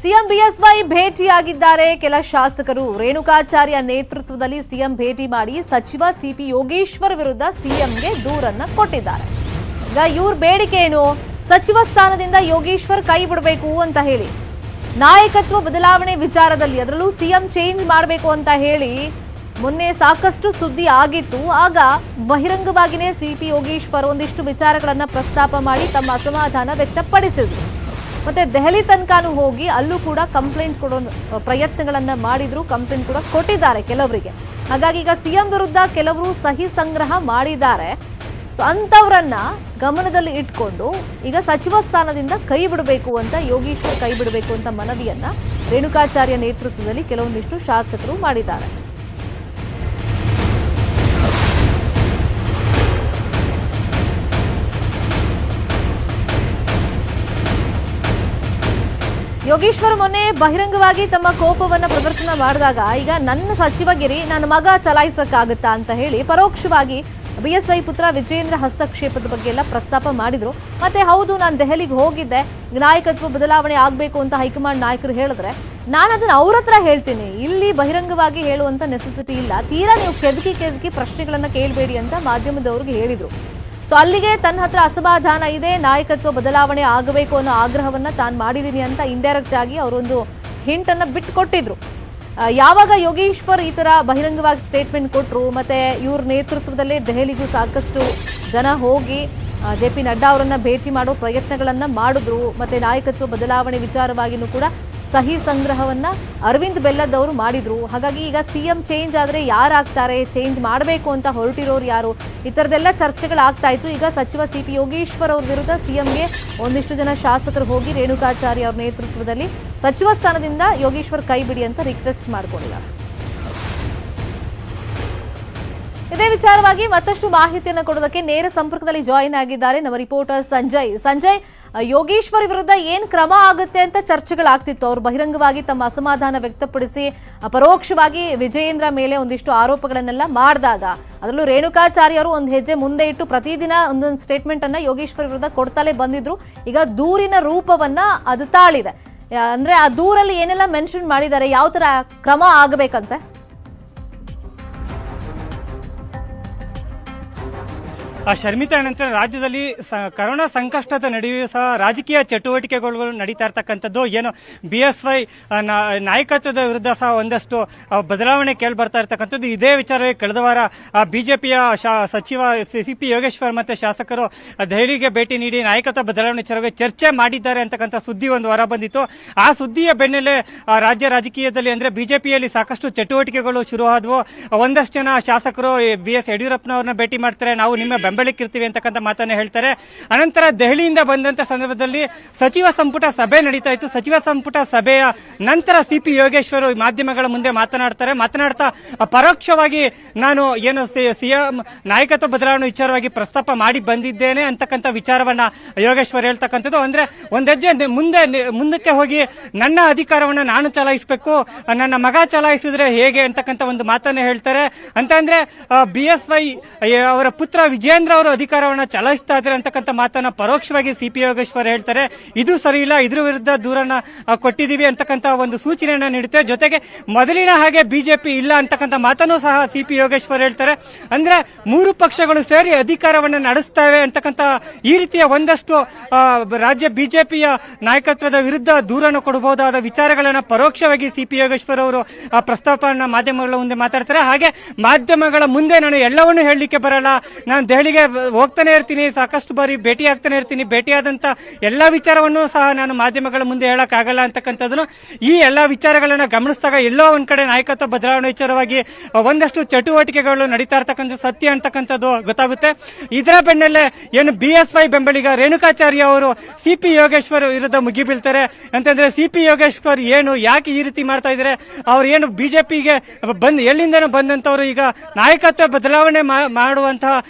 CM BSY ಭೇಟಿಯಾಗಿದ್ದಾರೆ ಕೆಲ ಶಾಸಕರು ರೇಣುಕಾಚಾರ್ಯ ನೇತೃತ್ವದಲ್ಲಿ ಸಿಎಂ ಭೇಟಿ ಮಾಡಿ ಸಚಿವ ಸಿಪಿ ಯೋಗೇಶ್ವರ್ ವಿರುದ್ಧ ಸಿಎಂಗೆ ದೂರನ್ನ ಕೊಟ್ಟಿದ್ದಾರೆ ಈಗ ಇವ್ರ ಬೇಡಿಕೆ ಏನು ಸಚಿವ ಸ್ಥಾನದಿಂದ ಯೋಗೇಶ್ವರ್ ಕೈ ಬಿಡಬೇಕು ಅಂತ ಹೇಳಿ ನಾಯಕತ್ವ ಬದಲಾವಣೆ ವಿಚಾರದಲ್ಲಿ ಅದರಲ್ಲೂ ಸಿಎಂ ಚೇಂಜ್ ಮಾಡಬೇಕು ಅಂತ ಹೇಳಿ ಮೊನ್ನೆ ಸಾಕಷ್ಟು ಸುದ್ದಿ ಆಗಿತ್ತು ಆಗ ಬಹಿರಂಗವಾಗಿಯೇ ಸಿಪಿ ಯೋಗೇಶ್ವರ್ ಒಂದಿಷ್ಟು ವಿಚಾರಗಳನ್ನ ಪ್ರಸ್ತಾಪ ಮಾಡಿ ತಮ್ಮ ಅಸಮಾಧಾನ ವ್ಯಕ್ತಪಡಿಸಿದ್ರು ಮತ್ತೆ ದೆಹಲಿ ತನಕನೂ ಹೋಗಿ ಅಲ್ಲೂ ಕೂಡ ಕಂಪ್ಲೇಂಟ್ ಕೊಡೋ ಪ್ರಯತ್ನಗಳನ್ನ ಮಾಡಿದ್ರು ಕಂಪ್ಲೇಂಟ್ ಕೂಡ ಕೊಟ್ಟಿದ್ದಾರೆ ಕೆಲವರಿಗೆ ಹಾಗಾಗಿ ಈಗ ಸಿಎಂ ವಿರುದ್ಧ ಕೆಲವರು ಸಹಿ ಸಂಗ್ರಹ ಮಾಡಿದ್ದಾರೆ ಸೊ ಅಂಥವ್ರನ್ನ ಗಮನದಲ್ಲಿ ಇಟ್ಕೊಂಡು ಈಗ ಸಚಿವ ಸ್ಥಾನದಿಂದ ಕೈ ಬಿಡಬೇಕು ಅಂತ ಯೋಗೀಶ್ವರ್ ಕೈ ಬಿಡಬೇಕು ಅಂತ ಮನವಿಯನ್ನ ರೇಣುಕಾಚಾರ್ಯ ನೇತೃತ್ವದಲ್ಲಿ ಕೆಲವೊಂದಿಷ್ಟು ಶಾಸಕರು ಮಾಡಿದ್ದಾರೆ ಯೋಗೇಶ್ವರ್ ಮೊನ್ನೆ ಬಹಿರಂಗವಾಗಿ ತಮ್ಮ ಕೋಪವನ್ನ ಪ್ರದರ್ಶನ ಮಾಡಿದಾಗ ಈಗ ನನ್ನ ಸಚಿವಗಿರಿ ನನ್ನ ಮಗ ಚಲಾಯಿಸಕ್ಕಾಗತ್ತಾ ಅಂತ ಹೇಳಿ ಪರೋಕ್ಷವಾಗಿ ಬಿಎಸ್ವೈ ಪುತ್ರ ವಿಜೇಂದ್ರ ಹಸ್ತಕ್ಷೇಪದ ಬಗ್ಗೆ ಎಲ್ಲ ಪ್ರಸ್ತಾಪ ಮಾಡಿದ್ರು ಮತ್ತೆ ಹೌದು ನಾನು ದೆಹಲಿಗೆ ಹೋಗಿದ್ದೆ ನಾಯಕತ್ವ ಬದಲಾವಣೆ ಆಗಬೇಕು ಅಂತ ಹೈಕಮಾಂಡ್ ನಾಯಕರು ಹೇಳಿದ್ರೆ ನಾನು ಅದನ್ನ ಅವ್ರ ಹತ್ರ ಹೇಳ್ತೀನಿ ಇಲ್ಲಿ ಬಹಿರಂಗವಾಗಿ ಹೇಳುವಂತ ನೆಸೆಸಿಟಿ ಇಲ್ಲ ತೀರಾ ನೀವು ಕೆದಕಿ ಕೆದಕಿ ಪ್ರಶ್ನೆಗಳನ್ನ ಕೇಳಬೇಡಿ ಅಂತ ಮಾಧ್ಯಮದವ್ರಿಗೆ ಹೇಳಿದ್ರು ಸೊ ಅಲ್ಲಿಗೆ ತನ್ನ ಹತ್ರ ಅಸಮಾಧಾನ ಇದೆ ನಾಯಕತ್ವ ಬದಲಾವಣೆ ಆಗಬೇಕು ಅನ್ನೋ ಆಗ್ರಹವನ್ನ ತಾನು ಮಾಡಿದ್ದೀನಿ ಅಂತ ಇಂಡೈರೆಕ್ಟ್ ಆಗಿ ಅವರೊಂದು ಹಿಂಟ್ ಅನ್ನ ಬಿಟ್ಟು ಕೊಟ್ಟಿದ್ರು ಆ, ಯಾವಾಗ ಯೋಗೇಶ್ವರ್ ಈ ತರ ಬಹಿರಂಗವಾಗಿ ಸ್ಟೇಟ್ಮೆಂಟ್ ಕೊಟ್ಟರು ಮತ್ತೆ ಇವ್ರ ನೇತೃತ್ವದಲ್ಲೇ ದೆಹಲಿಗೂ ಸಾಕಷ್ಟು ಜನ ಹೋಗಿ ಜೆ ಪಿ ನಡ್ಡಾ ಅವರನ್ನ ಭೇಟಿ ಮಾಡೋ ಪ್ರಯತ್ನಗಳನ್ನ ಮಾಡಿದ್ರು ಮತ್ತೆ ನಾಯಕತ್ವ ಬದಲಾವಣೆ ವಿಚಾರವಾಗಿನೂ ಕೂಡ ಸಹಿ ಸಂಗ್ರಹವನ್ನ ಅರವಿಂದ್ ಬೆಲ್ಲದವರು ಮಾಡಿದ್ರು ಹಾಗಾಗಿ ಈಗ ಸಿಎಂ ಚೇಂಜ್ ಆದ್ರೆ ಯಾರಾಗ್ತಾರೆ ಚೇಂಜ್ ಮಾಡಬೇಕು ಅಂತ ಹೊರಟಿರೋರು ಯಾರು ಈ ಥರದ್ದೆಲ್ಲ ಚರ್ಚೆಗಳಾಗ್ತಾ ಇತ್ತು ಈಗ ಸಚಿವ ಸಿ ಪಿ ಯೋಗೇಶ್ವರ್ ಅವ್ರ ವಿರುದ್ಧ ಸಿಎಂಗೆ ಒಂದಿಷ್ಟು ಜನ ಶಾಸಕರು ಹೋಗಿ ರೇಣುಕಾಚಾರ್ಯ ಅವ್ರ ನೇತೃತ್ವದಲ್ಲಿ ಸಚಿವ ಸ್ಥಾನದಿಂದ ಯೋಗೇಶ್ವರ್ ಕೈ ಬಿಡಿ ಅಂತ ರಿಕ್ವೆಸ್ಟ್ ಮಾಡ್ಕೊಂಡಿದ್ದಾರೆ ಇದೇ ವಿಚಾರವಾಗಿ ಮತ್ತಷ್ಟು ಮಾಹಿತಿಯನ್ನು ಕೊಡೋದಕ್ಕೆ ನೇರ ಸಂಪರ್ಕದಲ್ಲಿ ಜಾಯಿನ್ ಆಗಿದ್ದಾರೆ ನಮ್ಮ ರಿಪೋರ್ಟರ್ ಸಂಜಯ್ ಸಂಜಯ್ ಅಹ್, ಯೋಗೇಶ್ವರ್ ವಿರುದ್ಧ ಏನ್ ಕ್ರಮ ಆಗುತ್ತೆ ಅಂತ ಚರ್ಚೆಗಳಾಗ್ತಿತ್ತು ಅವರು ಬಹಿರಂಗವಾಗಿ ತಮ್ಮ ಅಸಮಾಧಾನ ವ್ಯಕ್ತಪಡಿಸಿ ಅಹ್, ಪರೋಕ್ಷವಾಗಿ ವಿಜಯೇಂದ್ರ ಮೇಲೆ ಒಂದಿಷ್ಟು ಆರೋಪಗಳನ್ನೆಲ್ಲ ಮಾಡಿದಾಗ ಅದರಲ್ಲೂ ರೇಣುಕಾಚಾರ್ಯರು ಒಂದು ಹೆಜ್ಜೆ ಮುಂದೆ ಇಟ್ಟು ಪ್ರತಿದಿನ ಒಂದೊಂದು ಸ್ಟೇಟ್ಮೆಂಟ್ ಅನ್ನ ಯೋಗೇಶ್ವರ್ ವಿರುದ್ಧ ಕೊಡ್ತಲೇ ಬಂದಿದ್ರು ಈಗ ದೂರಿನ ರೂಪವನ್ನ ಅದು ತಾಳಿದೆ ಯಾ- ಅಂದ್ರೆ ಆ ದೂರಲ್ಲಿ ಏನೆಲ್ಲ ಮೆನ್ಷನ್ ಮಾಡಿದ್ದಾರೆ ಯಾವ ತರ ಕ್ರಮ ಆಗಬೇಕಂತೆ ಆ ಶರ್ಮಿತಾ ನಂತರ ರಾಜ್ಯದಲ್ಲಿ ಸ- ಕರೋನಾ ಸಂಕಷ್ಟದ ನಡುವೆಯೂ ಸಹ ರಾಜಕೀಯ ಚಟುವಟಿಕೆಗಳು ನಡೀತಾ ಇರ್ತಕ್ಕಂಥದ್ದು ಏನು ಬಿ ಎಸ್ ವೈ ನಾಯಕತ್ವದ ವಿರುದ್ಧ ಸಹ ಒಂದಷ್ಟು ಆ, ಬದಲಾವಣೆ ಕೇಳಿ ಬರ್ತಾ ಇರ್ತಕ್ಕಂಥದ್ದು ಇದೇ ವಿಚಾರವೇ ಕಳೆದ ವಾರ ಬಿಜೆಪಿಯ ಸಚಿವ ಸಿ ಪಿ ಯೋಗೇಶ್ವರ್ ಮತ್ತೆ ಶಾಸಕರು ಆ, ದೆಹಲಿಗೆ ಭೇಟಿ ನೀಡಿ ನಾಯಕತ್ವ ಬದಲಾವಣೆ ವಿಚಾರವಾಗಿ ಚರ್ಚೆ ಮಾಡಿದ್ದಾರೆ ಅಂತಕ್ಕಂಥ ಸುದ್ದಿ ಒಂದು ಹೊರ ಬಂದಿತ್ತು ಆ ಸುದ್ದಿಯ ಬೆನ್ನಲ್ಲೇ ಆ, ರಾಜ್ಯ ರಾಜಕೀಯದಲ್ಲಿ ಅಂದ್ರೆ ಬಿಜೆಪಿಯಲ್ಲಿ ಸಾಕಷ್ಟು ಚಟುವಟಿಕೆಗಳು ಶುರುವಾದವು ಒಂದಷ್ಟು ಜನ ಶಾಸಕರು ಬಿ ಎಸ್ ಯಡಿಯೂರಪ್ಪನವ್ರನ್ನ ಭೇಟಿ ಮಾಡ್ತಾರೆ ನಾವು ನಿಮ್ಮ ಬೆಂಬಲಕ್ಕಿರ್ತೀವಿ ಅಂತಕ್ಕಂಥ ಮಾತನ್ನ ಹೇಳ್ತಾರೆ ಅನಂತರ ದೆಹಲಿಯಿಂದ ಬಂದಂತ ಸಂದರ್ಭದಲ್ಲಿ ಸಚಿವ ಸಂಪುಟ ಸಭೆ ನಡೀತಾ ಇತ್ತು ಸಚಿವ ಸಂಪುಟ ಸಭೆಯ ನಂತರ ಸಿ ಪಿ ಯೋಗೇಶ್ವರ್ ಮಾಧ್ಯಮಗಳ ಮುಂದೆ ಮಾತನಾಡ್ತಾರೆ ಮಾತನಾಡ್ತಾ ಅ, ಪರೋಕ್ಷವಾಗಿ ನಾನು ಏನು ಸಿಎಂ ನಾಯಕತ್ವ ಬದಲಾವಣೆ ವಿಚಾರವಾಗಿ ಪ್ರಸ್ತಾಪ ಮಾಡಿ ಬಂದಿದ್ದೇನೆ ಅಂತಕ್ಕಂಥ ವಿಚಾರವನ್ನ ಯೋಗೇಶ್ವರ್ ಹೇಳ್ತಕ್ಕಂಥದ್ದು ಅಂದ್ರೆ ಒಂದ್ ಹೆಜ್ಜೆ ನಿ- ಮುಂದೆ ನಿ- ಮುಂದಕ್ಕೆ ಹೋಗಿ ನನ್ನ ಅಧಿಕಾರವನ್ನ ನಾನು ಚಲಾಯಿಸಬೇಕು ನನ್ನ ಮಗ ಚಲಾಯಿಸಿದ್ರೆ ಹೇಗೆ ಅಂತಕ್ಕಂಥ ಒಂದು ಮಾತನ್ನ ಹೇಳ್ತಾರೆ ಅಂತ ಅಂದ್ರೆ ಬಿ ಎಸ್ ವೈ ಅವರ ಪುತ್ರ ವಿಜೇಂದ್ರ ಅವರು ಅಧಿಕಾರವನ್ನ ಚಲಾಯಿಸ್ತಾ ಇದ್ದಾರೆ ಅಂತಕ್ಕಂಥ ಮಾತನ್ನ ಪರೋಕ್ಷವಾಗಿ ಸಿ ಪಿ ಯೋಗೇಶ್ವರ್ ಹೇಳ್ತಾರೆ ಇದು ಸರಿ ಇಲ್ಲ ಇದ್ರ ವಿರುದ್ಧ ದೂರನ್ನ ಆ, ಕೊಟ್ಟಿದೀವಿ ಅಂತಕ್ಕಂಥ ಒಂದು ಸೂಚನೆಯನ್ನ ನೀಡುತ್ತೆ ಜೊತೆಗೆ ಮೊದಲಿನ ಹಾಗೆ ಬಿಜೆಪಿ ಇಲ್ಲ ಅಂತಕ್ಕಂಥ ಮಾತನ್ನು ಸಹ ಸಿ ಪಿ ಯೋಗೇಶ್ವರ್ ಹೇಳ್ತಾರೆ ಅಂದ್ರೆ ಮೂರು ಪಕ್ಷಗಳು ಸೇರಿ ಅಧಿಕಾರವನ್ನ ನಡೆಸ್ತವೆ ಅಂತಕ್ಕಂಥ ಈ ರೀತಿಯ ಒಂದಷ್ಟು ಆ, ರಾಜ್ಯ ಬಿಜೆಪಿಯ ನಾಯಕತ್ವದ ವಿರುದ್ಧ ದೂರನ್ನು ಕೊಡಬಹುದಾದ ವಿಚಾರಗಳನ್ನ ಪರೋಕ್ಷವಾಗಿ ಸಿ ಪಿ ಯೋಗೇಶ್ವರ್ ಅವರು ಆ ಪ್ರಸ್ತಾಪವನ್ನ ಮಾಧ್ಯಮಗಳ ಮುಂದೆ ಮಾತಾಡ್ತಾರೆ ಹಾಗೆ ಮಾಧ್ಯಮಗಳ ಮುಂದೆ ನಾನು ಎಲ್ಲವನ್ನೂ ಹೇಳಲಿಕ್ಕೆ ಬರಲ್ಲ ನಾನು ದೆಹಲಿಗೆ ಹೋಗ್ತಾನೆ ಇರ್ತೀನಿ ಸಾಕಷ್ಟು ಬಾರಿ ಭೇಟಿ ಆಗ್ತಾನೆ ಇರ್ತೀನಿ ಭೇಟಿಯಾದಂತ ಎಲ್ಲಾ ವಿಚಾರವನ್ನು ಸಹ ನಾನು ಮಾಧ್ಯಮಗಳ ಮುಂದೆ ಹೇಳಕ್ ಆಗಲ್ಲ ಅಂತಕ್ಕಂಥದ್ದನ್ನು ಈ ಎಲ್ಲಾ ವಿಚಾರಗಳನ್ನ ಗಮನಿಸಿದಾಗ ಎಲ್ಲೋ ಒಂದ್ ಕಡೆ ನಾಯಕತ್ವ ಬದಲಾವಣೆ ವಿಚಾರವಾಗಿ ಒಂದಷ್ಟು ಚಟುವಟಿಕೆಗಳು ನಡೀತಾ ಇರ್ತಕ್ಕಂಥ ಸತ್ಯ ಅಂತಕ್ಕಂಥದ್ದು ಗೊತ್ತಾಗುತ್ತೆ ಇದರ ಬೆನ್ನಲ್ಲೇ ಏನು ಬಿ ಎಸ್ ವೈ ಬೆಂಬಲಿಗ ರೇಣುಕಾಚಾರ್ಯ ಅವರು ಸಿ ಪಿ ಯೋಗೇಶ್ವರ್ ವಿರುದ್ಧ ಮುಗಿಬೀಳ್ತಾರೆ ಅಂತಂದ್ರೆ ಸಿ ಪಿ ಯೋಗೇಶ್ವರ್ ಏನು ಯಾಕೆ ಈ ರೀತಿ ಮಾಡ್ತಾ ಇದ್ದಾರೆ ಅವ್ರು ಏನು ಬಿಜೆಪಿಗೆ ಬಂದ್ ಎಲ್ಲಿಂದನೂ ಬಂದಂತವ್ರು ಈಗ ನಾಯಕತ್ವ ಬದಲಾವಣೆ ಮಾ- ಮಾಡುವಂತಹ ಒಂದು ವಿಚಾರ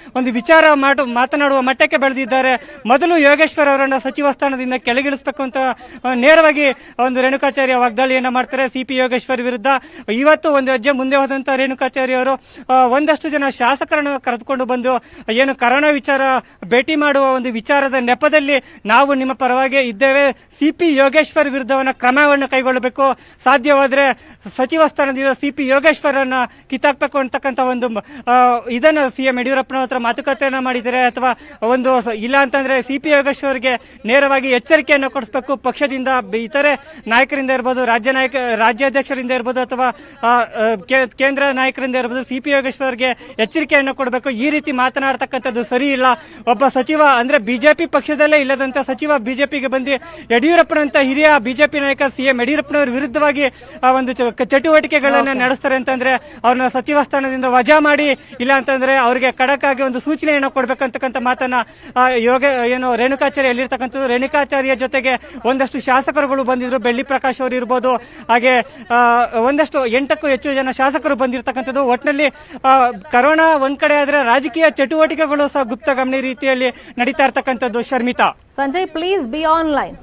ವಿಚಾರ ಮಾಡು ಮಾತನಾಡುವ ಮಟ್ಟಕ್ಕೆ ಬೆಳೆದಿದ್ದಾರೆ ಮೊದಲು ಯೋಗೇಶ್ವರ್ ಅವರನ್ನ ಸಚಿವ ಸ್ಥಾನದಿಂದ ಕೆಳಗಿಳಿಸಬೇಕು ಅಂತ ಆ, ನೇರವಾಗಿ ಒಂದು ರೇಣುಕಾಚಾರ್ಯ ವಾಗ್ದಾಳಿಯನ್ನ ಮಾಡ್ತಾರೆ ಸಿ ಪಿ ಯೋಗೇಶ್ವರ್ ವಿರುದ್ಧ ಇವತ್ತು ಒಂದು ಹೆಜ್ಜೆ ಮುಂದೆ ಹೋದಂತ ರೇಣುಕಾಚಾರ್ಯ ಅವರು ಆ, ಒಂದಷ್ಟು ಜನ ಶಾಸಕರನ್ನು ಕರೆದುಕೊಂಡು ಬಂದು ಏನು ಕರೋನಾ ವಿಚಾರ ಭೇಟಿ ಮಾಡುವ ಒಂದು ವಿಚಾರದ ನೆಪದಲ್ಲಿ ನಾವು ನಿಮ್ಮ ಪರವಾಗಿ ಇದ್ದೇವೆ ಸಿ ಪಿ ಯೋಗೇಶ್ವರ್ ವಿರುದ್ಧವನ್ನ ಕ್ರಮವನ್ನು ಕೈಗೊಳ್ಳಬೇಕು ಸಾಧ್ಯವಾದರೆ ಸಚಿವ ಸ್ಥಾನದಿಂದ ಸಿ ಪಿ ಯೋಗೇಶ್ವರನ್ನ ಕಿತ್ತಾಕ್ಬೇಕು ಅಂತಕ್ಕಂಥ ಒಂದು ಆ, ಇದನ್ನ ಸಿ ಎಂ ಯಡಿಯೂರಪ್ಪನ ಹತ್ರ ಮಾತುಕತೆಯನ್ನ ಮಾಡಿದ್ದಾರೆ ಅಥವಾ ಒಂದು ಸ- ಇಲ್ಲ ಅಂತಂದ್ರೆ ಸಿ ಪಿ ಯೋಗೇಶ್ವರ್ಗೆ ನೇರವಾಗಿ ಎಚ್ಚರಿಕೆಯನ್ನು ಕೊಡಿಸಬೇಕು ಪಕ್ಷದಿಂದ ಬ- ಇತರೆ ನಾಯಕರಿಂದ ಇರ್ಬೋದು ರಾಜ್ಯ ನಾಯಕ ರಾಜ್ಯಾಧ್ಯಕ್ಷರಿಂದ ಇರ್ಬೋದು ಅಥವಾ ಆ, ಆ, ಕೇ- ಕೇಂದ್ರ ನಾಯಕರಿಂದ ಇರ್ಬೋದು ಸಿ ಪಿ ಯೋಗೇಶ್ವರ್ಗೆ ಎಚ್ಚರಿಕೆಯನ್ನು ಕೊಡಬೇಕು ಈ ರೀತಿ ಮಾತನಾಡ್ತಕ್ಕಂಥದ್ದು ಸರಿ ಇಲ್ಲ ಒಬ್ಬ ಸಚಿವ ಅಂದ್ರೆ ಬಿಜೆಪಿ ಪಕ್ಷದಲ್ಲೇ ಇಲ್ಲದಂತ ಸಚಿವ ಬಿಜೆಪಿಗೆ ಬಂದು ಯಡಿಯೂರಪ್ಪನಂತ ಹಿರಿಯ ಬಿಜೆಪಿ ನಾಯಕ ಸಿ ಎಂ ಯಡಿಯೂರಪ್ಪನವರ ವಿರುದ್ಧವಾಗಿ ಆ ಒಂದು ಚ- ಚಟುವಟಿಕೆಗಳನ್ನ ನಡೆಸ್ತಾರೆ ಅಂತಂದ್ರೆ ಅವ್ರನ್ನ ಸಚಿವ ಸ್ಥಾನದಿಂದ ವಜಾ ಮಾಡಿ ಇಲ್ಲ ಅಂತಂದ್ರೆ ಅವರಿಗೆ ಖಡಕ್ ಆಗಿ ಒಂದು ಸೂಚನೆಯನ್ನು ಕೊಡ್ಬೇಕಂತಕ್ಕಂಥ ಮಾತನ್ನ ಆ, ಯೋಗ ಏನು ರೇಣುಕಾಚಾರ್ಯ ಎಲ್ಲಿರ್ತಕ್ಕಂಥದ್ದು ರೇಣುಕಾಚಾರ್ಯ ಜೊತೆಗೆ ಒಂದಷ್ಟು ಶಾಸಕರುಗಳು ಬಂದಿದ್ರು ಬೆಳ್ಳಿ ಪ್ರಕಾಶ್ ಅವರು ಇರ್ಬೋದು ಹಾಗೆ ಆ, ಒಂದಷ್ಟು ಎಂಟಕ್ಕೂ ಹೆಚ್ಚು ಜನ ಶಾಸಕರು ಬಂದಿರತಕ್ಕಂಥದ್ದು ಒಟ್ಟಿನಲ್ಲಿ ಆ, ಕರೋನಾ ಒಂದ್ ಕಡೆ ಆದ್ರೆ ರಾಜಕೀಯ ಚಟುವಟಿಕೆಗಳು ಸಹ ಗುಪ್ತಗಮನಿ ರೀತಿಯಲ್ಲಿ ನಡೀತಾ ಇರ್ತಕ್ಕಂಥದ್ದು Sharmita Sanjay please be online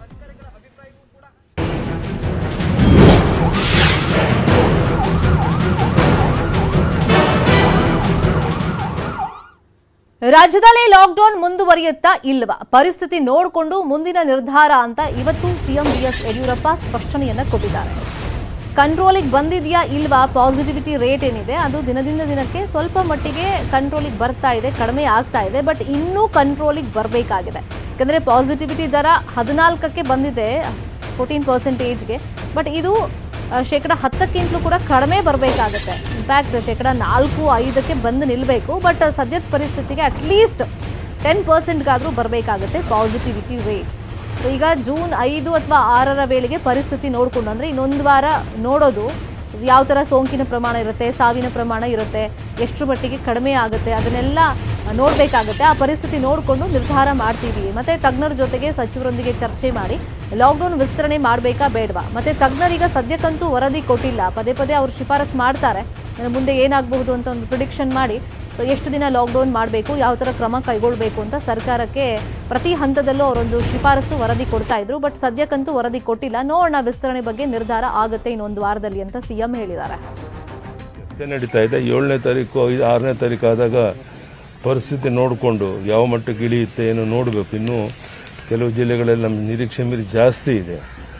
ರಾಜ್ಯದಲ್ಲಿ ಲಾಕ್ಡೌನ್ ಮುಂದುವರಿಯುತ್ತಾ ಇಲ್ವಾ ಪರಿಸ್ಥಿತಿ ನೋಡಿಕೊಂಡು ಮುಂದಿನ ನಿರ್ಧಾರ ಅಂತ ಇವತ್ತು ಸಿಎಂ ಬಿಎಸ್ ಯಡಿಯೂರಪ್ಪ ಸ್ಪಷ್ಟನೆಯನ್ನ ಕೊಟ್ಟಿದ್ದಾರೆ ಕಂಟ್ರೋಲಿಗೆ ಬಂದಿದೆಯಾ ಇಲ್ವಾ ಪಾಸಿಟಿವಿಟಿ ರೇಟ್ ಏನಿದೆ ಅದು ದಿನದಿಂದ ದಿನಕ್ಕೆ ಸ್ವಲ್ಪ ಮಟ್ಟಿಗೆ ಕಂಟ್ರೋಲಿಗೆ ಬರ್ತಾ ಇದೆ ಕಡಿಮೆ ಆಗ್ತಾ ಇದೆ ಬಟ್ ಇನ್ನೂ ಕಂಟ್ರೋಲಿಗೆ ಬರಬೇಕಾಗಿದೆ ಯಾಕಂದರೆ ಪಾಸಿಟಿವಿಟಿ ದರ ಹದಿನಾಲ್ಕಕ್ಕೆ ಬಂದಿದೆ ಫೋರ್ಟೀನ್ ಪರ್ಸೆಂಟೇಜ್ಗೆ ಬಟ್ ಇದು ಆ, ಶೇಕಡ ಹತ್ತಕ್ಕಿಂತಲೂ ಕೂಡ ಕಡಿಮೆ ಬರಬೇಕಾಗುತ್ತೆ ಇನ್ಫ್ಯಾಕ್ಟ್ ಶೇಕಡ ನಾಲ್ಕು ಐದಕ್ಕೆ ಬಂದು ನಿಲ್ಲಬೇಕು ಬಟ್ ಸದ್ಯದ ಪರಿಸ್ಥಿತಿಗೆ ಅಟ್ಲೀಸ್ಟ್ ಟೆನ್ ಪರ್ಸೆಂಟ್ಗಾದರೂ ಬರಬೇಕಾಗುತ್ತೆ ಪಾಸಿಟಿವಿಟಿ ರೇಟ್ ಸೊ ಈಗ ಜೂನ್ ಐದು ಅಥವಾ ಆರರ ವೇಳೆಗೆ ಪರಿಸ್ಥಿತಿ ನೋಡಿಕೊಂಡು ಅಂದರೆ ಇನ್ನೊಂದು ವಾರ ನೋಡೋದು ಯಾವ ಥರ ಸೋಂಕಿನ ಪ್ರಮಾಣ ಇರುತ್ತೆ ಸಾವಿನ ಪ್ರಮಾಣ ಇರುತ್ತೆ ಎಷ್ಟು ಮಟ್ಟಿಗೆ ಕಡಿಮೆ ಆಗುತ್ತೆ ಅದನ್ನೆಲ್ಲ ನೋಡಬೇಕಾಗುತ್ತೆ ಆ ಪರಿಸ್ಥಿತಿ ನೋಡಿಕೊಂಡು ನಿರ್ಧಾರ ಮಾಡ್ತೀವಿ ಮತ್ತೆ ತಜ್ಞರ ಜೊತೆಗೆ ಸಚಿವರೊಂದಿಗೆ ಚರ್ಚೆ ಮಾಡಿ ಲಾಕ್ಡೌನ್ ವಿಸ್ತರಣೆ ಮಾಡಬೇಕಾ ಬೇಡವಾ ಮತ್ತೆ ತಜ್ಞರೀಗ ಸದ್ಯಕ್ಕಂತೂ ವರದಿ ಕೊಟ್ಟಿಲ್ಲ ಪದೇ ಪದೇ ಅವರು ಶಿಫಾರಸ್ ಮಾಡ್ತಾರೆ ಇನ್ನು ಮುಂದೆ ಏನಾಗಬಹುದು ಅಂತ ಒಂದು ಪ್ರಿಡಿಕ್ಷನ್ ಮಾಡಿ ಸೊ ಎಷ್ಟು ದಿನ ಲಾಕ್ಡೌನ್ ಮಾಡಬೇಕು ಯಾವ ಥರ ಕ್ರಮ ಕೈಗೊಳ್ಳಬೇಕು ಅಂತ ಸರ್ಕಾರಕ್ಕೆ ಪ್ರತಿ ಹಂತದಲ್ಲೂ ಅವರೊಂದು ಶಿಫಾರಸು ವರದಿ ಕೊಡ್ತಾ ಇದ್ರು ಬಟ್ ಸದ್ಯಕ್ಕಂತೂ ವರದಿ ಕೊಟ್ಟಿಲ್ಲ ನೋಡೋಣ ವಿಸ್ತರಣೆ ಬಗ್ಗೆ ನಿರ್ಧಾರ ಆಗುತ್ತೆ ಇನ್ನೊಂದು ವಾರದಲ್ಲಿ ಅಂತ ಸಿಎಂ ಹೇಳಿದ್ದಾರೆ ಚರ್ಚೆ ನಡೀತಾ ಇದೆ ಏಳನೇ ತಾರೀಕು ಐದು ಆರನೇ ತಾರೀಕು ಆದಾಗ ಪರಿಸ್ಥಿತಿ ನೋಡಿಕೊಂಡು ಯಾವ ಮಟ್ಟಕ್ಕೆ ಇಳಿಯುತ್ತೆ ಏನು ನೋಡಬೇಕು ಇನ್ನೂ ಕೆಲವು ಜಿಲ್ಲೆಗಳಲ್ಲಿ ನಮ್ಮ ನಿರೀಕ್ಷೆ ಮೀರಿ ಜಾಸ್ತಿ ಇದೆ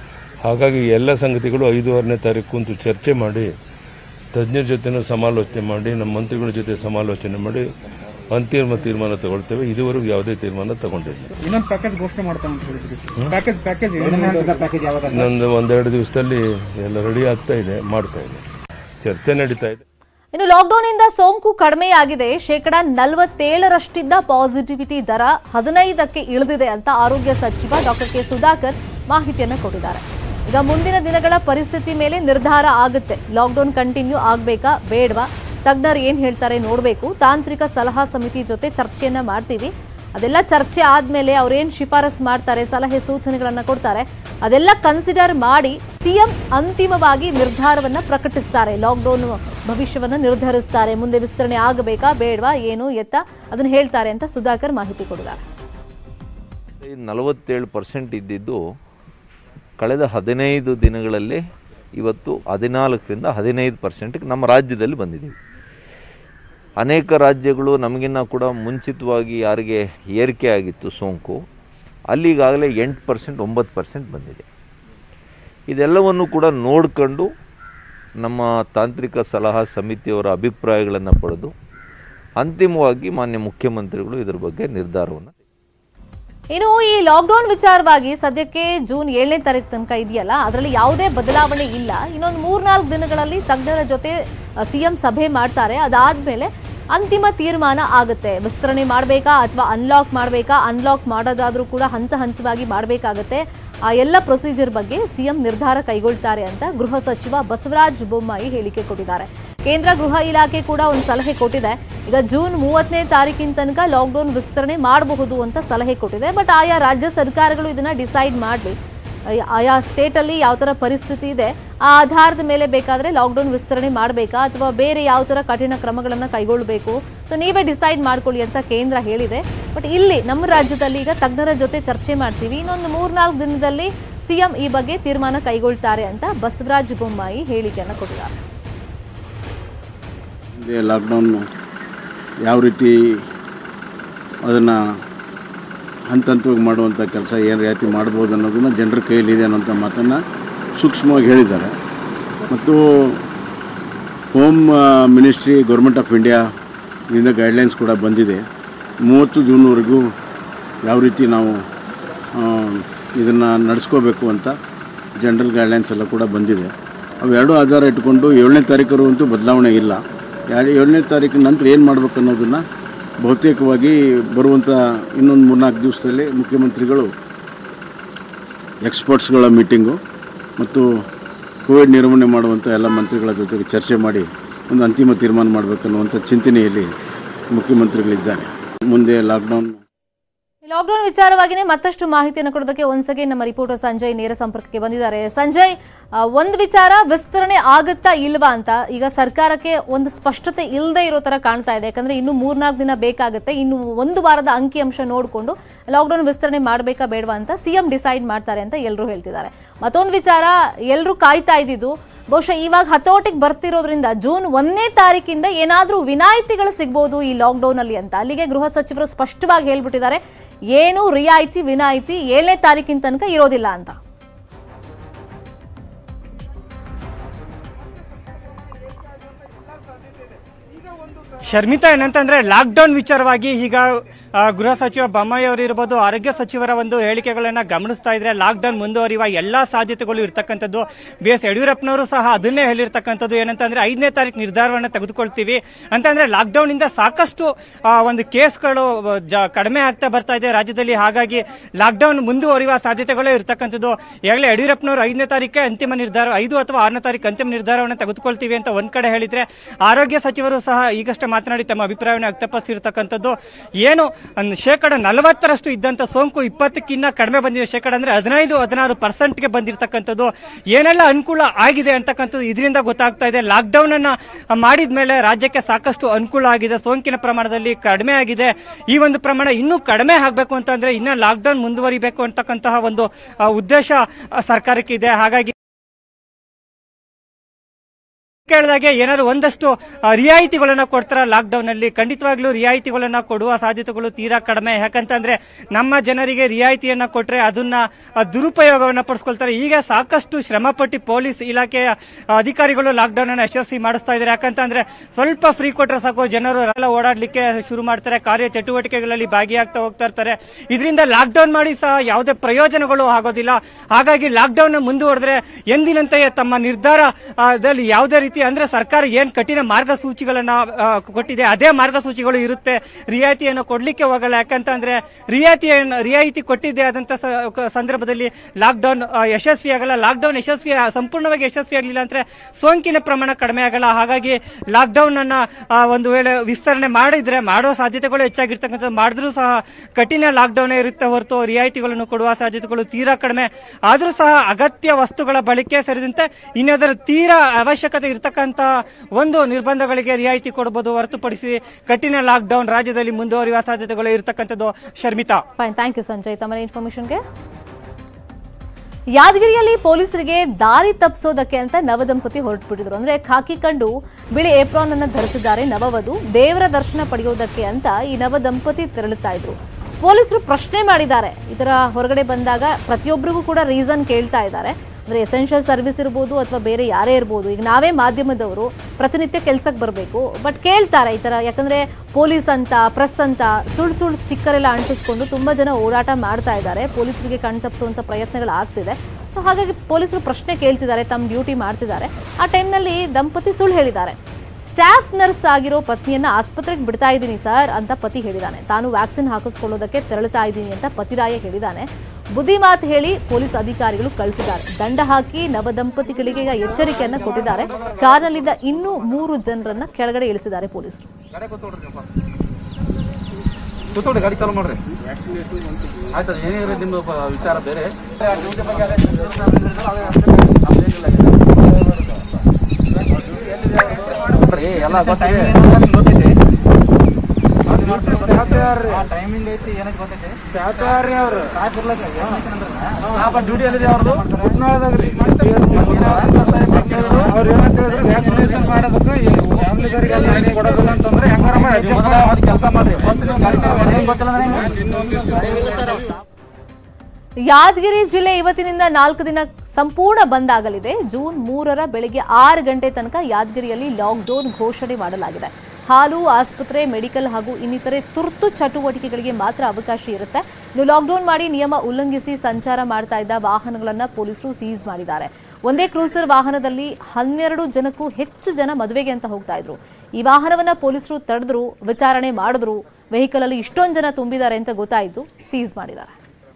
ಹಾಗಾಗಿ ಎಲ್ಲ ಸಂಗತಿಗಳು ಐದು ಆರನೇ ತಾರೀಕು ಕುಂತು ಚರ್ಚೆ ಮಾಡಿ ತಜ್ಞರ ಜೊತೆನೂ ಸಮಾಲೋಚನೆ ಮಾಡಿ ನಮ್ಮ ಮಂತ್ರಿಗಳ ಜೊತೆ ಸಮಾಲೋಚನೆ ಮಾಡಿ ಅಂತಿಮ ತೀರ್ಮಾನ ತಗೊಳ್ತೇವೆ ಇದುವರೆಗೂ ಯಾವುದೇ ತೀರ್ಮಾನ ತಗೊಂಡಿಲ್ಲ ಇನ್ನೊಂದು ಪ್ಯಾಕೇಜ್ ಘೋಷಣೆ ಮಾಡ್ತಾ ಅಂತ ಹೇಳಿದ್ರಿ ಪ್ಯಾಕೇಜ್ ಪ್ಯಾಕೇಜ್ ಪ್ಯಾಕೇಜ್ ಯಾವಾಗ ಇನ್ನೊಂದು ಒಂದೆರಡು ದಿವಸದಲ್ಲಿ ಎಲ್ಲ ರೆಡಿ ಆಗ್ತಾ ಇದೆ ಮಾಡ್ತಾ ಇದೆ ಚರ್ಚೆ ನಡೀತಾ ಇದೆ ಇನ್ನು ಲಾಕ್ಡೌನ್ ಇಂದ ಸೋಂಕು ಕಡಿಮೆಯಾಗಿದೆ ಶೇಕಡ ನಲವತ್ತೇಳರಷ್ಟಿದ್ದ ಪಾಸಿಟಿವಿಟಿ ದರ ಹದಿನೈದಕ್ಕೆ ಇಳಿದಿದೆ ಅಂತ ಆರೋಗ್ಯ ಸಚಿವ ಡಾಕ್ಟರ್ ಕೆ ಸುಧಾಕರ್ ಮಾಹಿತಿಯನ್ನ ಕೊಟ್ಟಿದ್ದಾರೆ ಈಗ ಮುಂದಿನ ದಿನಗಳ ಪರಿಸ್ಥಿತಿ ಮೇಲೆ ನಿರ್ಧಾರ ಆಗುತ್ತೆ ಲಾಕ್ಡೌನ್ ಕಂಟಿನ್ಯೂ ಆಗ್ಬೇಕಾ ಬೇಡವಾ ತಜ್ಞರು ಏನ್ ಹೇಳ್ತಾರೆ ನೋಡಬೇಕು ತಾಂತ್ರಿಕ ಸಲಹಾ ಸಮಿತಿ ಜೊತೆ ಚರ್ಚೆಯನ್ನ ಮಾಡ್ತೀವಿ ಅದೆಲ್ಲ ಚರ್ಚೆ ಆದ್ಮೇಲೆ ಅವ್ರೇನ್ ಶಿಫಾರಸ್ ಮಾಡ್ತಾರೆ ಸಲಹೆ ಸೂಚನೆಗಳನ್ನ ಕೊಡ್ತಾರೆ ಅದೆಲ್ಲ ಕನ್ಸಿಡರ್ ಮಾಡಿ ಸಿಎಂ ಅಂತಿಮವಾಗಿ ನಿರ್ಧಾರವನ್ನ ಪ್ರಕಟಿಸ್ತಾರೆ ಲಾಕ್ಡೌನ್ ಭವಿಷ್ಯವನ್ನ ನಿರ್ಧರಿಸ್ತಾರೆ ಮುಂದೆ ವಿಸ್ತರಣೆ ಆಗಬೇಕಾ ಬೇಡವಾ ಏನು ಎತ್ತ ಅದನ್ನ ಹೇಳ್ತಾರೆ ಅಂತ ಸುಧಾಕರ್ ಮಾಹಿತಿ ಕೊಡಿದ್ದಾರೆ ನಲವತ್ತೇಳು ಪರ್ಸೆಂಟ್ ಇದ್ದಿದ್ದು ಕಳೆದ ಹದಿನೈದು ದಿನಗಳಲ್ಲಿ ಇವತ್ತು ಹದಿನಾಲ್ಕರಿಂದ ಹದಿನೈದು ಪರ್ಸೆಂಟ್ಗೆ ನಮ್ಮ ರಾಜ್ಯದಲ್ಲಿ ಬಂದಿದ್ದೀವಿ ಅನೇಕ ರಾಜ್ಯಗಳು ನಮಗಿನ್ನ ಕೂಡ ಮುಂಚಿತವಾಗಿ ಯಾರಿಗೆ ಏರಿಕೆ ಆಗಿತ್ತು ಸೋಂಕು ಅಲ್ಲಿಗಾಗಲೇ ಎಂಟು ಪರ್ಸೆಂಟ್ ಒಂಬತ್ತು ಪರ್ಸೆಂಟ್ ಬಂದಿದೆ ಇದೆಲ್ಲವನ್ನು ಕೂಡ ನೋಡಿಕೊಂಡು ನಮ್ಮ ತಾಂತ್ರಿಕ ಸಲಹಾ ಸಮಿತಿಯವರ ಅಭಿಪ್ರಾಯಗಳನ್ನು ಪಡೆದು ಅಂತಿಮವಾಗಿ ಮಾನ್ಯ ಮುಖ್ಯಮಂತ್ರಿಗಳು ಇದರ ಬಗ್ಗೆ ನಿರ್ಧಾರವನ್ನು ಇನ್ನು ಈ ಲಾಕ್ಡೌನ್ ವಿಚಾರವಾಗಿ ಸದ್ಯಕ್ಕೆ ಜೂನ್ ಏಳನೇ ತಾರೀಕು ತನಕ ಇದೆಯಲ್ಲ ಅದರಲ್ಲಿ ಯಾವುದೇ ಬದಲಾವಣೆ ಇಲ್ಲ ಇನ್ನೊಂದು ಮೂರ್ನಾಲ್ಕು ದಿನಗಳಲ್ಲಿ ತಜ್ಞರ ಜೊತೆ ಸಿಎಂ ಸಭೆ ಮಾಡ್ತಾರೆ ಅದಾದ್ಮೇಲೆ ಅಂತಿಮ ತೀರ್ಮಾನ ಆಗುತ್ತೆ ವಿಸ್ತರಣೆ ಮಾಡಬೇಕಾ ಅಥವಾ ಅನ್ಲಾಕ್ ಮಾಡಬೇಕಾ ಅನ್ಲಾಕ್ ಮಾಡೋದಾದ್ರೂ ಕೂಡ ಹಂತ ಹಂತವಾಗಿ ಮಾಡಬೇಕಾಗತ್ತೆ ಆ ಎಲ್ಲ ಪ್ರೊಸೀಜರ್ ಬಗ್ಗೆ ಸಿಎಂ ನಿರ್ಧಾರ ಕೈಗೊಳ್ತಾರೆ ಅಂತ ಗೃಹ ಸಚಿವ ಬಸವರಾಜ ಬೊಮ್ಮಾಯಿ ಹೇಳಿಕೆ ಕೊಟ್ಟಿದ್ದಾರೆ ಕೇಂದ್ರ ಗೃಹ ಇಲಾಖೆ ಕೂಡ ಒಂದು ಸಲಹೆ ಕೊಟ್ಟಿದೆ ಈಗ ಜೂನ್ ಮೂವತ್ತನೇ ತಾರೀಕಿನ ತನಕ ಲಾಕ್ಡೌನ್ ವಿಸ್ತರಣೆ ಮಾಡಬಹುದು ಅಂತ ಸಲಹೆ ಕೊಟ್ಟಿದೆ ಬಟ್ ಆಯಾ ರಾಜ್ಯ ಸರ್ಕಾರಗಳು ಇದನ್ನ ಡಿಸೈಡ್ ಮಾಡಲಿ ಆಯಾ ಸ್ಟೇಟಲ್ಲಿ ಯಾವ ಥರ ಪರಿಸ್ಥಿತಿ ಇದೆ ಆ ಆಧಾರದ ಮೇಲೆ ಬೇಕಾದರೆ ಲಾಕ್ಡೌನ್ ವಿಸ್ತರಣೆ ಮಾಡಬೇಕಾ ಅಥವಾ ಬೇರೆ ಯಾವ ಥರ ಕಠಿಣ ಕ್ರಮಗಳನ್ನು ಕೈಗೊಳ್ಳಬೇಕು ಸೊ ನೀವೇ ಡಿಸೈಡ್ ಮಾಡ್ಕೊಳ್ಳಿ ಅಂತ ಕೇಂದ್ರ ಹೇಳಿದೆ ಬಟ್ ಇಲ್ಲಿ ನಮ್ಮ ರಾಜ್ಯದಲ್ಲಿ ಈಗ ತಜ್ಞರ ಜೊತೆ ಚರ್ಚೆ ಮಾಡ್ತೀವಿ ಇನ್ನೊಂದು ಮೂರ್ನಾಲ್ಕು ದಿನದಲ್ಲಿ ಸಿಎಂ ಈ ಬಗ್ಗೆ ತೀರ್ಮಾನ ಕೈಗೊಳ್ತಾರೆ ಅಂತ ಬಸವರಾಜ ಬೊಮ್ಮಾಯಿ ಹೇಳಿಕೆಯನ್ನು ಕೊಟ್ಟಿದ್ದಾರೆ ಇದೆ ಲಾಕ್ಡೌನ್ ಯಾವ ರೀತಿ ಅದನ್ನು ಹಂತ ಹಂತವಾಗಿ ಮಾಡುವಂಥ ಕೆಲಸ ಏನು ರೀತಿ ಮಾಡ್ಬೋದು ಅನ್ನೋದನ್ನು ಜನರ ಕೈಯಲ್ಲಿದೆ ಅನ್ನೋಂಥ ಮಾತನ್ನು ಸೂಕ್ಷ್ಮವಾಗಿ ಹೇಳಿದ್ದಾರೆ ಮತ್ತು home ministry government of India ಇದರಿಂದ ಗೈಡ್ಲೈನ್ಸ್ ಕೂಡ ಬಂದಿದೆ ಮೂವತ್ತು ಜೂನ್ವರೆಗೂ ಯಾವ ರೀತಿ ನಾವು ಇದನ್ನು ನಡೆಸ್ಕೋಬೇಕು ಅಂತ ಜನರಲ್ ಗೈಡ್ಲೈನ್ಸ್ ಎಲ್ಲ ಕೂಡ ಬಂದಿದೆ ಅವೆರಡೂ ಆಧಾರ ಇಟ್ಕೊಂಡು ಏಳನೇ ತಾರೀಕರು ಬದಲಾವಣೆ ಇಲ್ಲ ಯಾರು ಏಳನೇ ತಾರೀಕಿನ ನಂತರ ಏನು ಮಾಡ್ಬೇಕು ಅನ್ನೋದನ್ನು ಬಹುತೇಕವಾಗಿ ಬರುವಂಥ ಇನ್ನೊಂದು ಮೂರ್ನಾಲ್ಕು ದಿವಸದಲ್ಲಿ ಮುಖ್ಯಮಂತ್ರಿಗಳು ಎಕ್ಸ್ಪರ್ಟ್ಸ್ಗಳ ಮೀಟಿಂಗು ಮತ್ತು ಕೋವಿಡ್ ನಿರ್ವಹಣೆ ಮಾಡುವಂಥ ಎಲ್ಲ ಮಂತ್ರಿಗಳ ಜೊತೆಗೆ ಚರ್ಚೆ ಮಾಡಿ ಒಂದು ಅಂತಿಮ ತೀರ್ಮಾನ ಮಾಡಬೇಕನ್ನುವಂಥ ಚಿಂತನೆಯಲ್ಲಿ ಮುಖ್ಯಮಂತ್ರಿಗಳಿದ್ದಾರೆ ಮುಂದೆ ಲಾಕ್ಡೌನ್ ಲಾಕ್ಡೌನ್ ವಿಚಾರವಾಗಿನೇ ಮತ್ತಷ್ಟು ಮಾಹಿತಿಯನ್ನು ಕೊಡೋದಕ್ಕೆ ಒಂದ್ಸಗೆ ನಮ್ಮ ರಿಪೋರ್ಟರ್ ಸಂಜಯ್ ನೇರ ಸಂಪರ್ಕಕ್ಕೆ ಬಂದಿದ್ದಾರೆ ಸಂಜಯ್ ಆ, ಒಂದು ವಿಚಾರ ವಿಸ್ತರಣೆ ಆಗುತ್ತಾ ಇಲ್ವಾ ಅಂತ ಈಗ ಸರ್ಕಾರಕ್ಕೆ ಒಂದು ಸ್ಪಷ್ಟತೆ ಇಲ್ಲದೆ ಇರೋ ತರ ಕಾಣ್ತಾ ಇದೆ ಯಾಕಂದ್ರೆ ಇನ್ನು ಮೂರ್ನಾಲ್ಕು ದಿನ ಬೇಕಾಗುತ್ತೆ ಇನ್ನು ಒಂದು ವಾರದ ಅಂಕಿಅಂಶ ನೋಡಿಕೊಂಡು ಲಾಕ್ಡೌನ್ ವಿಸ್ತರಣೆ ಮಾಡಬೇಕಾ ಬೇಡವಾ ಅಂತ ಸಿಎಂ ಡಿಸೈಡ್ ಮಾಡ್ತಾರೆ ಅಂತ ಎಲ್ಲರೂ ಹೇಳ್ತಿದ್ದಾರೆ ಮತ್ತೊಂದು ವಿಚಾರ ಎಲ್ಲರೂ ಕಾಯ್ತಾ ಇದ್ದಿದ್ದು ಬಹುಶಃ ಇವಾಗ ಹತೋಟಿಗೆ ಬರ್ತಿರೋದ್ರಿಂದ ಜೂನ್ ಒಂದನೇ ತಾರೀಕಿಂದ ಏನಾದರೂ ವಿನಾಯಿತಿಗಳು ಸಿಗ್ಬೋದು ಈ ಲಾಕ್ಡೌನ್ ಅಲ್ಲಿ ಅಂತ ಅಲ್ಲಿಗೆ ಗೃಹ ಸಚಿವರು ಸ್ಪಷ್ಟವಾಗಿ ಹೇಳ್ಬಿಟ್ಟಿದ್ದಾರೆ ಏನು ರಿಯಾಯಿತಿ ವಿನಾಯಿತಿ ಏಳನೇ ತಾರೀಕಿನ ತನಕ ಇರೋದಿಲ್ಲ ಅಂತ ಶರ್ಮಿತಾ ಏನಂತಂದ್ರೆ ಲಾಕ್ಡೌನ್ ವಿಚಾರವಾಗಿ ಈಗ ಆ, ಗೃಹ ಸಚಿವ ಬೊಮ್ಮಾಯಿ ಅವರು ಇರ್ಬೋದು ಆರೋಗ್ಯ ಸಚಿವರ ಒಂದು ಹೇಳಿಕೆಗಳನ್ನ ಗಮನಿಸ್ತಾ ಇದ್ರೆ ಲಾಕ್ಡೌನ್ ಮುಂದುವರಿಯುವ ಎಲ್ಲಾ ಸಾಧ್ಯತೆಗಳು ಇರ್ತಕ್ಕಂಥದ್ದು ಬಿ ಎಸ್ ಯಡಿಯೂರಪ್ಪನವರು ಸಹ ಅದನ್ನೇ ಹೇಳಿರ್ತಕ್ಕಂಥದ್ದು ಏನಂತಂದ್ರೆ ಐದನೇ ತಾರೀಕು ನಿರ್ಧಾರವನ್ನ ತೆಗೆದುಕೊಳ್ತೀವಿ ಅಂತಂದ್ರೆ ಲಾಕ್ಡೌನ್ ಇಂದ ಸಾಕಷ್ಟು ಆ, ಒಂದು ಕೇಸ್ಗಳು ಜ- ಕಡಿಮೆ ಆಗ್ತಾ ಬರ್ತಾ ಇದೆ ರಾಜ್ಯದಲ್ಲಿ ಹಾಗಾಗಿ ಲಾಕ್ಡೌನ್ ಮುಂದುವರಿಯುವ ಸಾಧ್ಯತೆಗಳೇ ಇರ್ತಕ್ಕಂಥದ್ದು ಈಗಾಗಲೇ ಯಡಿಯೂರಪ್ಪನವರು ಐದನೇ ತಾರೀಕೆ ಅಂತಿಮ ನಿರ್ಧಾರ ಐದು ಅಥವಾ ಆರನೇ ತಾರೀಕು ಅಂತಿಮ ನಿರ್ಧಾರವನ್ನು ತೆಗೆದುಕೊಳ್ತೀವಿ ಅಂತ ಒಂದ್ ಕಡೆ ಹೇಳಿದ್ರೆ ಆರೋಗ್ಯ ಸಚಿವರು ಸಹ ಈಗಷ್ಟೇ ಮಾತನಾಡಿ ತಮ್ಮ ಅಭಿಪ್ರಾಯವನ್ನು ವ್ಯಕ್ತಪಡಿಸಿರ್ತಕ್ಕಂಥದ್ದು ಏನು ಒಂದು ಶೇಕಡ ನಲವತ್ತರಷ್ಟು ಇದ್ದಂತ ಸೋಂಕು ಇಪ್ಪತ್ತಕ್ಕಿಂತ ಕಡಿಮೆ ಬಂದಿದೆ ಶೇಕಡ ಅಂದ್ರೆ ಹದಿನೈದು ಹದಿನಾರು ಪರ್ಸೆಂಟ್ಗೆ ಬಂದಿರತಕ್ಕಂಥದ್ದು ಏನೆಲ್ಲ ಅನುಕೂಲ ಆಗಿದೆ ಅಂತಕ್ಕಂಥದ್ದು ಇದರಿಂದ ಗೊತ್ತಾಗ್ತಾ ಇದೆ ಲಾಕ್ಡೌನ್ ಅನ್ನ ಮಾಡಿದ ಮೇಲೆ ರಾಜ್ಯಕ್ಕೆ ಸಾಕಷ್ಟು ಅನುಕೂಲ ಆಗಿದೆ ಸೋಂಕಿನ ಪ್ರಮಾಣದಲ್ಲಿ ಕಡಿಮೆ ಆಗಿದೆ ಈ ಒಂದು ಪ್ರಮಾಣ ಇನ್ನೂ ಕಡಿಮೆ ಆಗಬೇಕು ಅಂತಂದ್ರೆ ಇನ್ನ ಲಾಕ್ಡೌನ್ ಮುಂದುವರಿಬೇಕು ಅಂತಕ್ಕಂತಹ ಒಂದು ಆ, ಉದ್ದೇಶ ಆ, ಸರ್ಕಾರಕ್ಕೆ ಇದೆ ಹಾಗಾಗಿ ಕೇಳಿದಾಗೆ ಏನಾದ್ರು ಒಂದಷ್ಟು ಆ, ರಿಯಾಯಿತಿಗಳನ್ನ ಕೊಡ್ತಾರ ಲಾಕ್ಡೌನ್ ಅಲ್ಲಿ ಖಂಡಿತವಾಗ್ಲೂ ರಿಯಾಯಿತಿಗಳನ್ನ ಕೊಡುವ ಸಾಧ್ಯತೆಗಳು ತೀರಾ ಕಡಿಮೆ ಯಾಕಂತಂದ್ರೆ ನಮ್ಮ ಜನರಿಗೆ ರಿಯಾಯಿತಿಯನ್ನ ಕೊಟ್ರೆ ಅದನ್ನ ಆ, ದುರುಪಯೋಗವನ್ನ ಪಡಿಸ್ಕೊಳ್ತಾರೆ ಈಗ ಸಾಕಷ್ಟು ಶ್ರಮಪಟ್ಟು ಪೊಲೀಸ್ ಇಲಾಖೆಯ ಆ, ಅಧಿಕಾರಿಗಳು ಲಾಕ್ಡೌನ್ ಅನ್ನ ಯಶಸ್ವಿ ಮಾಡಿಸ್ತಾ ಇದ್ದಾರೆ ಯಾಕಂತಂದ್ರೆ ಸ್ವಲ್ಪ ಫ್ರೀ ಕೊಟ್ರೆ ಸಾಕು ಜನರು ಎಲ್ಲ ಓಡಾಡ್ಲಿಕ್ಕೆ ಶುರು ಮಾಡ್ತಾರೆ ಕಾರ್ಯ ಚಟುವಟಿಕೆಗಳಲ್ಲಿ ಭಾಗಿಯಾಗ್ತಾ ಹೋಗ್ತಾ ಇರ್ತಾರೆ ಇದರಿಂದ ಲಾಕ್ಡೌನ್ ಮಾಡಿ ಸಹ ಯಾವುದೇ ಪ್ರಯೋಜನಗಳು ಆಗೋದಿಲ್ಲ ಹಾಗಾಗಿ ಲಾಕ್ಡೌನ್ ಮುಂದುವರೆದ್ರೆ ಎಂದಿನಂತೆಯೇ ತಮ್ಮ ನಿರ್ಧಾರ ಆ, ದಲ್ಲಿ ಯಾವುದೇ ರೀತಿ ಅಂದ್ರೆ ಸರ್ಕಾರ ಏನ್ ಕಠಿಣ ಮಾರ್ಗಸೂಚಿಗಳನ್ನ ಆ, ಕೊಟ್ಟಿದೆ ಅದೇ ಮಾರ್ಗಸೂಚಿಗಳು ಇರುತ್ತೆ ರಿಯಾಯಿತಿಯನ್ನು ಕೊಡ್ಲಿಕ್ಕೆ ಹೋಗಲ್ಲ ಯಾಕಂತಂದ್ರೆ ರಿಯಾಯಿತಿಯನ್ನು ರಿಯಾಯಿತಿ ಕೊಟ್ಟಿದ್ದೆ ಆದಂತ ಸ- ಕ- ಸಂದರ್ಭದಲ್ಲಿ ಲಾಕ್ಡೌನ್ ಯಶಸ್ವಿ ಆಗಲ್ಲ ಲಾಕ್ಡೌನ್ ಯಶಸ್ವಿ ಸಂಪೂರ್ಣವಾಗಿ ಯಶಸ್ವಿ ಆಗಲಿಲ್ಲ ಅಂದ್ರೆ ಸೋಂಕಿನ ಪ್ರಮಾಣ ಕಡಿಮೆ ಆಗಲ್ಲ ಹಾಗಾಗಿ ಲಾಕ್ಡೌನ್ ಅನ್ನ ಆ, ಒಂದು ವೇಳೆ ವಿಸ್ತರಣೆ ಮಾಡಿದ್ರೆ ಮಾಡೋ ಸಾಧ್ಯತೆಗಳು ಹೆಚ್ಚಾಗಿರ್ತಕ್ಕಂಥದ್ದು ಮಾಡಿದ್ರೂ ಸಹ ಕಠಿಣ ಲಾಕ್ಡೌನ್ ಇರುತ್ತೆ ಹೊರತು ರಿಯಾಯಿತಿಗಳನ್ನು ಕೊಡುವ ಸಾಧ್ಯತೆಗಳು ತೀರಾ ಕಡಿಮೆ ಆದ್ರೂ ಸಹ ಅಗತ್ಯ ವಸ್ತುಗಳ ಬಳಕೆ ಸೇರಿದಂತೆ ಇನ್ನದರ ತೀರಾ ಅವಶ್ಯಕತೆ ಇರತಕ್ಕಂತ ಒಂದು ನಿರ್ಬಂಧಗಳಿಗೆ ರಿಯಾಯಿತಿ ಕೊಡಬಹುದು ಹೊರತುಪಡಿಸಿ ಕಠಿಣ ಲಾಕ್ಡೌನ್ ರಾಜ್ಯದಲ್ಲಿ ಮುಂದುವರಿಯುವ ಸಾಧ್ಯತೆಗಳು ಇರತಕ್ಕಂಥದ್ದು Sharmita fine thank you Sanjay ತಮ್ಮ ಇನ್ಫಾರ್ಮೇಶನ್ಗೆ ಯಾದಗಿರಿಯಲ್ಲಿ ಪೊಲೀಸರಿಗೆ ದಾರಿ ತಪ್ಪಿಸೋದಕ್ಕೆ ಅಂತ ನವದಂಪತಿ ಹೊರಟುಬಿಟ್ಟಿದ್ರು ಅಂದ್ರೆ ಖಾಕಿ ಕಂಡು ಬಿಳಿ ಏಪ್ರಾನ್ ಅನ್ನ ಧರಿಸಿದ್ದಾರೆ ನವವಧು ದೇವರ ದರ್ಶನ ಪಡೆಯೋದಕ್ಕೆ ಅಂತ ಈ ನವದಂಪತಿ ತೆರಳುತ್ತಾ ಇದ್ರು ಪೊಲೀಸರು ಪ್ರಶ್ನೆ ಮಾಡಿದ್ದಾರೆ ಈ ತರ ಹೊರಗಡೆ ಬಂದಾಗ ಪ್ರತಿಯೊಬ್ಬರಿಗೂ ಕೂಡ ರೀಸನ್ ಕೇಳ್ತಾ ಇದ್ದಾರೆ ಅಂದ್ರೆ ಎಸೆನ್ಷಿಯಲ್ ಸರ್ವಿಸ್ ಇರ್ಬೋದು ಅಥವಾ ಬೇರೆ ಯಾರೇ ಇರ್ಬೋದು ಈಗ ನಾವೇ ಮಾಧ್ಯಮದವರು ಪ್ರತಿನಿತ್ಯ ಕೆಲ್ಸಕ್ಕೆ ಬರಬೇಕು ಬಟ್ ಕೇಳ್ತಾರೆ ಈ ತರ ಯಾಕಂದ್ರೆ ಪೊಲೀಸ್ ಅಂತ ಪ್ರೆಸ್ ಅಂತ ಸುಳ್ಳು ಸುಳ್ಳು ಸ್ಟಿಕ್ಕರ್ ಎಲ್ಲ ಅಂಟಿಸ್ಕೊಂಡು ತುಂಬಾ ಜನ ಓಡಾಟ ಮಾಡ್ತಾ ಇದ್ದಾರೆ ಪೊಲೀಸರಿಗೆ ಕಣ್ ತಪ್ಪಿಸುವಂತ ಪ್ರಯತ್ನಗಳು ಆಗ್ತಿದೆ ಸೊ ಹಾಗಾಗಿ ಪೊಲೀಸರು ಪ್ರಶ್ನೆ ಕೇಳ್ತಿದ್ದಾರೆ ತಮ್ಮ ಡ್ಯೂಟಿ ಮಾಡ್ತಿದ್ದಾರೆ ಆ ಟೈಮ್ನಲ್ಲಿ ದಂಪತಿ ಸುಳ್ಳು ಹೇಳಿದ್ದಾರೆ ಸ್ಟಾಫ್ ನರ್ಸ್ ಆಗಿರೋ ಪತ್ನಿಯನ್ನ ಆಸ್ಪತ್ರೆಗೆ ಬಿಡ್ತಾ ಇದ್ದೀನಿ ಸರ್ ಅಂತ ಪತಿ ಹೇಳಿದಾನೆ ತಾನು ವ್ಯಾಕ್ಸಿನ್ ಹಾಕಿಸ್ಕೊಳ್ಳೋದಕ್ಕೆ ತೆರಳುತ್ತಾ ಇದ್ದೀನಿ ಅಂತ ಪತಿರಾಯ ಹೇಳಿದಾನೆ ಬುದ್ಧಿ ಮಾತು ಹೇಳಿ ಪೊಲೀಸ್ ಅಧಿಕಾರಿಗಳು ಕಳಿಸಿದ್ದಾರೆ ದಂಡ ಹಾಕಿ ನವದಂಪತಿಗಳಿಗೆ ಈಗ ಎಚ್ಚರಿಕೆಯನ್ನ ಕೊಟ್ಟಿದ್ದಾರೆ ಕಾರ್ನಲ್ಲಿದ್ದ ಇನ್ನೂ ಮೂರು ಜನರನ್ನ ಕೆಳಗಡೆ ಇಳಿಸಿದ್ದಾರೆ ಪೊಲೀಸರು ಕೂತ್ಕೊಳ್ಳಿ ಗಾಡಿ ಚಾಲು ಮಾಡ್ರಿ ಆಯ್ತು ಅದು ಏನೇ ಇರಲಿ ನಿಮ್ಮ ಬ- ವಿಚಾರ ಬೇರೆ ನೋಡ್ರಿ, ಎಲ್ಲ ಗೊತ್ತಿದೆ ಗೊತ್ತೈತಿ ಟೈಮಿಂಗ್ ಐತಿ ಏನಕ್ಕೆ ಗೊತ್ತೈತಿ ಅವ್ರು ಡ್ಯೂಟಿ ಎಲ್ಲಿದೆ ಅವ್ರದ್ದು ಅವ್ರು ಏನಂತ ಹೇಳಿದ್ರು ವ್ಯಾಕ್ಸಿನೇಷನ್ ಮಾಡೋದಕ್ಕೆ ಫ್ಯಾಮಿಲಿದವರಿಗೆ ಕೊಡೋದಿಲ್ಲ ಅಂತಂದ್ರೆ ಹೆಂಗಾರ ಮಾಡಿ ಕೆಲಸ ಮಾಡ್ರಿ ಫಸ್ಟ್ ನೀವು ಗಾಡಿ ತಗೊಂಡು ಹೆಂಗ್ ಗೊತ್ತಿಲ್ಲ ಅಂದ್ರೆ ಹೆಂಗೆ? ಯಾದಗಿರಿ ಜಿಲ್ಲೆ ಇವತ್ತಿನಿಂದ ನಾಲ್ಕು ದಿನ ಸಂಪೂರ್ಣ ಬಂದ್ ಆಗಲಿದೆ ಜೂನ್ ಮೂರರ ಬೆಳಗ್ಗೆ ಆರು ಗಂಟೆ ತನಕ ಯಾದಗಿರಿಯಲ್ಲಿ ಲಾಕ್ಡೌನ್ ಘೋಷಣೆ ಮಾಡಲಾಗಿದೆ ಹಾಲು ಆಸ್ಪತ್ರೆ ಮೆಡಿಕಲ್ ಹಾಗೂ ಇನ್ನಿತರೆ ತುರ್ತು ಚಟುವಟಿಕೆಗಳಿಗೆ ಮಾತ್ರ ಅವಕಾಶ ಇರುತ್ತೆ ಇನ್ನು ಲಾಕ್ಡೌನ್ ಮಾಡಿ ನಿಯಮ ಉಲ್ಲಂಘಿಸಿ ಸಂಚಾರ ಮಾಡ್ತಾ ಇದ್ದ ವಾಹನಗಳನ್ನ ಪೊಲೀಸರು ಸೀಸ್ ಮಾಡಿದ್ದಾರೆ ಒಂದೇ ಕ್ರೂಸರ್ ವಾಹನದಲ್ಲಿ ಹನ್ನೆರಡು ಜನಕ್ಕೂ ಹೆಚ್ಚು ಜನ ಮದುವೆಗೆ ಅಂತ ಹೋಗ್ತಾ ಇದ್ರು ಈ ವಾಹನವನ್ನ ಪೊಲೀಸರು ತಡೆದ್ರು ವಿಚಾರಣೆ ಮಾಡಿದ್ರು ವೆಹಿಕಲ್ ಅಲ್ಲಿ ಇಷ್ಟೊಂದು ಜನ ತುಂಬಿದ್ದಾರೆ ಅಂತ ಗೊತ್ತಾಯಿತು ಸೀಸ್ ಮಾಡಿದ್ದಾರೆ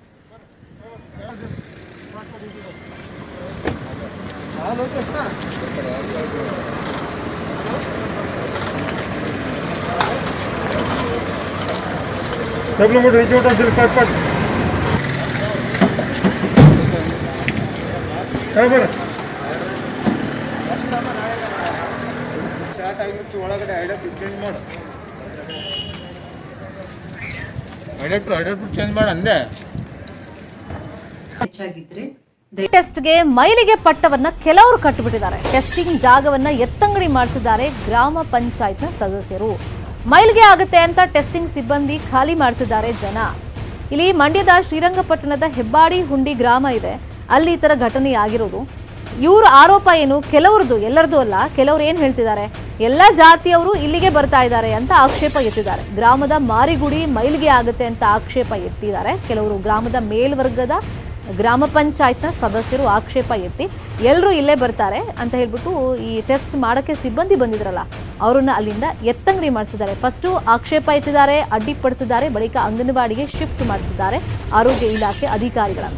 ಟೆಸ್ಟ್ಗೆ ಮೈಲಿಗೆ ಪಟ್ಟವನ್ನ ಕೆಲವರು ಕಟ್ಟಿಬಿಟ್ಟಿದ್ದಾರೆ ಟೆಸ್ಟಿಂಗ್ ಜಾಗವನ್ನ ಎತ್ತಂಗಡಿ ಮಾಡಿಸಿದ್ದಾರೆ ಗ್ರಾಮ ಪಂಚಾಯತ್ನ ಸದಸ್ಯರು ಮೈಲಿಗೆ ಆಗುತ್ತೆ ಅಂತ ಟೆಸ್ಟಿಂಗ್ ಸಿಬ್ಬಂದಿ ಖಾಲಿ ಮಾಡಿಸಿದ್ದಾರೆ ಜನ ಇಲ್ಲಿ ಮಂಡ್ಯದ ಶ್ರೀರಂಗಪಟ್ಟಣದ ಹೆಬ್ಬಾಡಿ ಹುಂಡಿ ಗ್ರಾಮ ಇದೆ ಅಲ್ಲಿ ಈ ತರ ಘಟನೆ ಆಗಿರೋದು ಇವ್ರ ಆರೋಪ ಏನು ಕೆಲವ್ರದ್ದು ಎಲ್ಲರದ್ದು ಅಲ್ಲ ಕೆಲವ್ರು ಏನ್ ಹೇಳ್ತಿದ್ದಾರೆ ಎಲ್ಲ ಜಾತಿಯವರು ಇಲ್ಲಿಗೆ ಬರ್ತಾ ಇದ್ದಾರೆ ಅಂತ ಆಕ್ಷೇಪ ಎತ್ತಿದ್ದಾರೆ ಗ್ರಾಮದ ಮಾರಿಗುಡಿ ಮೈಲಿಗೆ ಆಗುತ್ತೆ ಅಂತ ಆಕ್ಷೇಪ ಎತ್ತಿದ್ದಾರೆ ಕೆಲವರು ಗ್ರಾಮದ ಮೇಲ್ವರ್ಗದ ಗ್ರಾಮ ಪಂಚಾಯತ್ನ ಸದಸ್ಯರು ಆಕ್ಷೇಪ ಎತ್ತಿ ಎಲ್ಲರೂ ಇಲ್ಲೇ ಬರ್ತಾರೆ ಅಂತ ಹೇಳ್ಬಿಟ್ಟು ಈ ಟೆಸ್ಟ್ ಮಾಡೋಕ್ಕೆ ಸಿಬ್ಬಂದಿ ಬಂದಿದ್ರಲ್ಲ ಅವರನ್ನ ಅಲ್ಲಿಂದ ಎತ್ತಂಗಡಿ ಮಾಡಿಸಿದ್ದಾರೆ ಫಸ್ಟು ಆಕ್ಷೇಪ ಎತ್ತಿದ್ದಾರೆ ಅಡ್ಡಿಪಡಿಸಿದ್ದಾರೆ ಬಳಿಕ ಅಂಗನವಾಡಿಗೆ ಶಿಫ್ಟ್ ಮಾಡಿಸಿದ್ದಾರೆ ಆರೋಗ್ಯ ಇಲಾಖೆ ಅಧಿಕಾರಿಗಳನ್ನು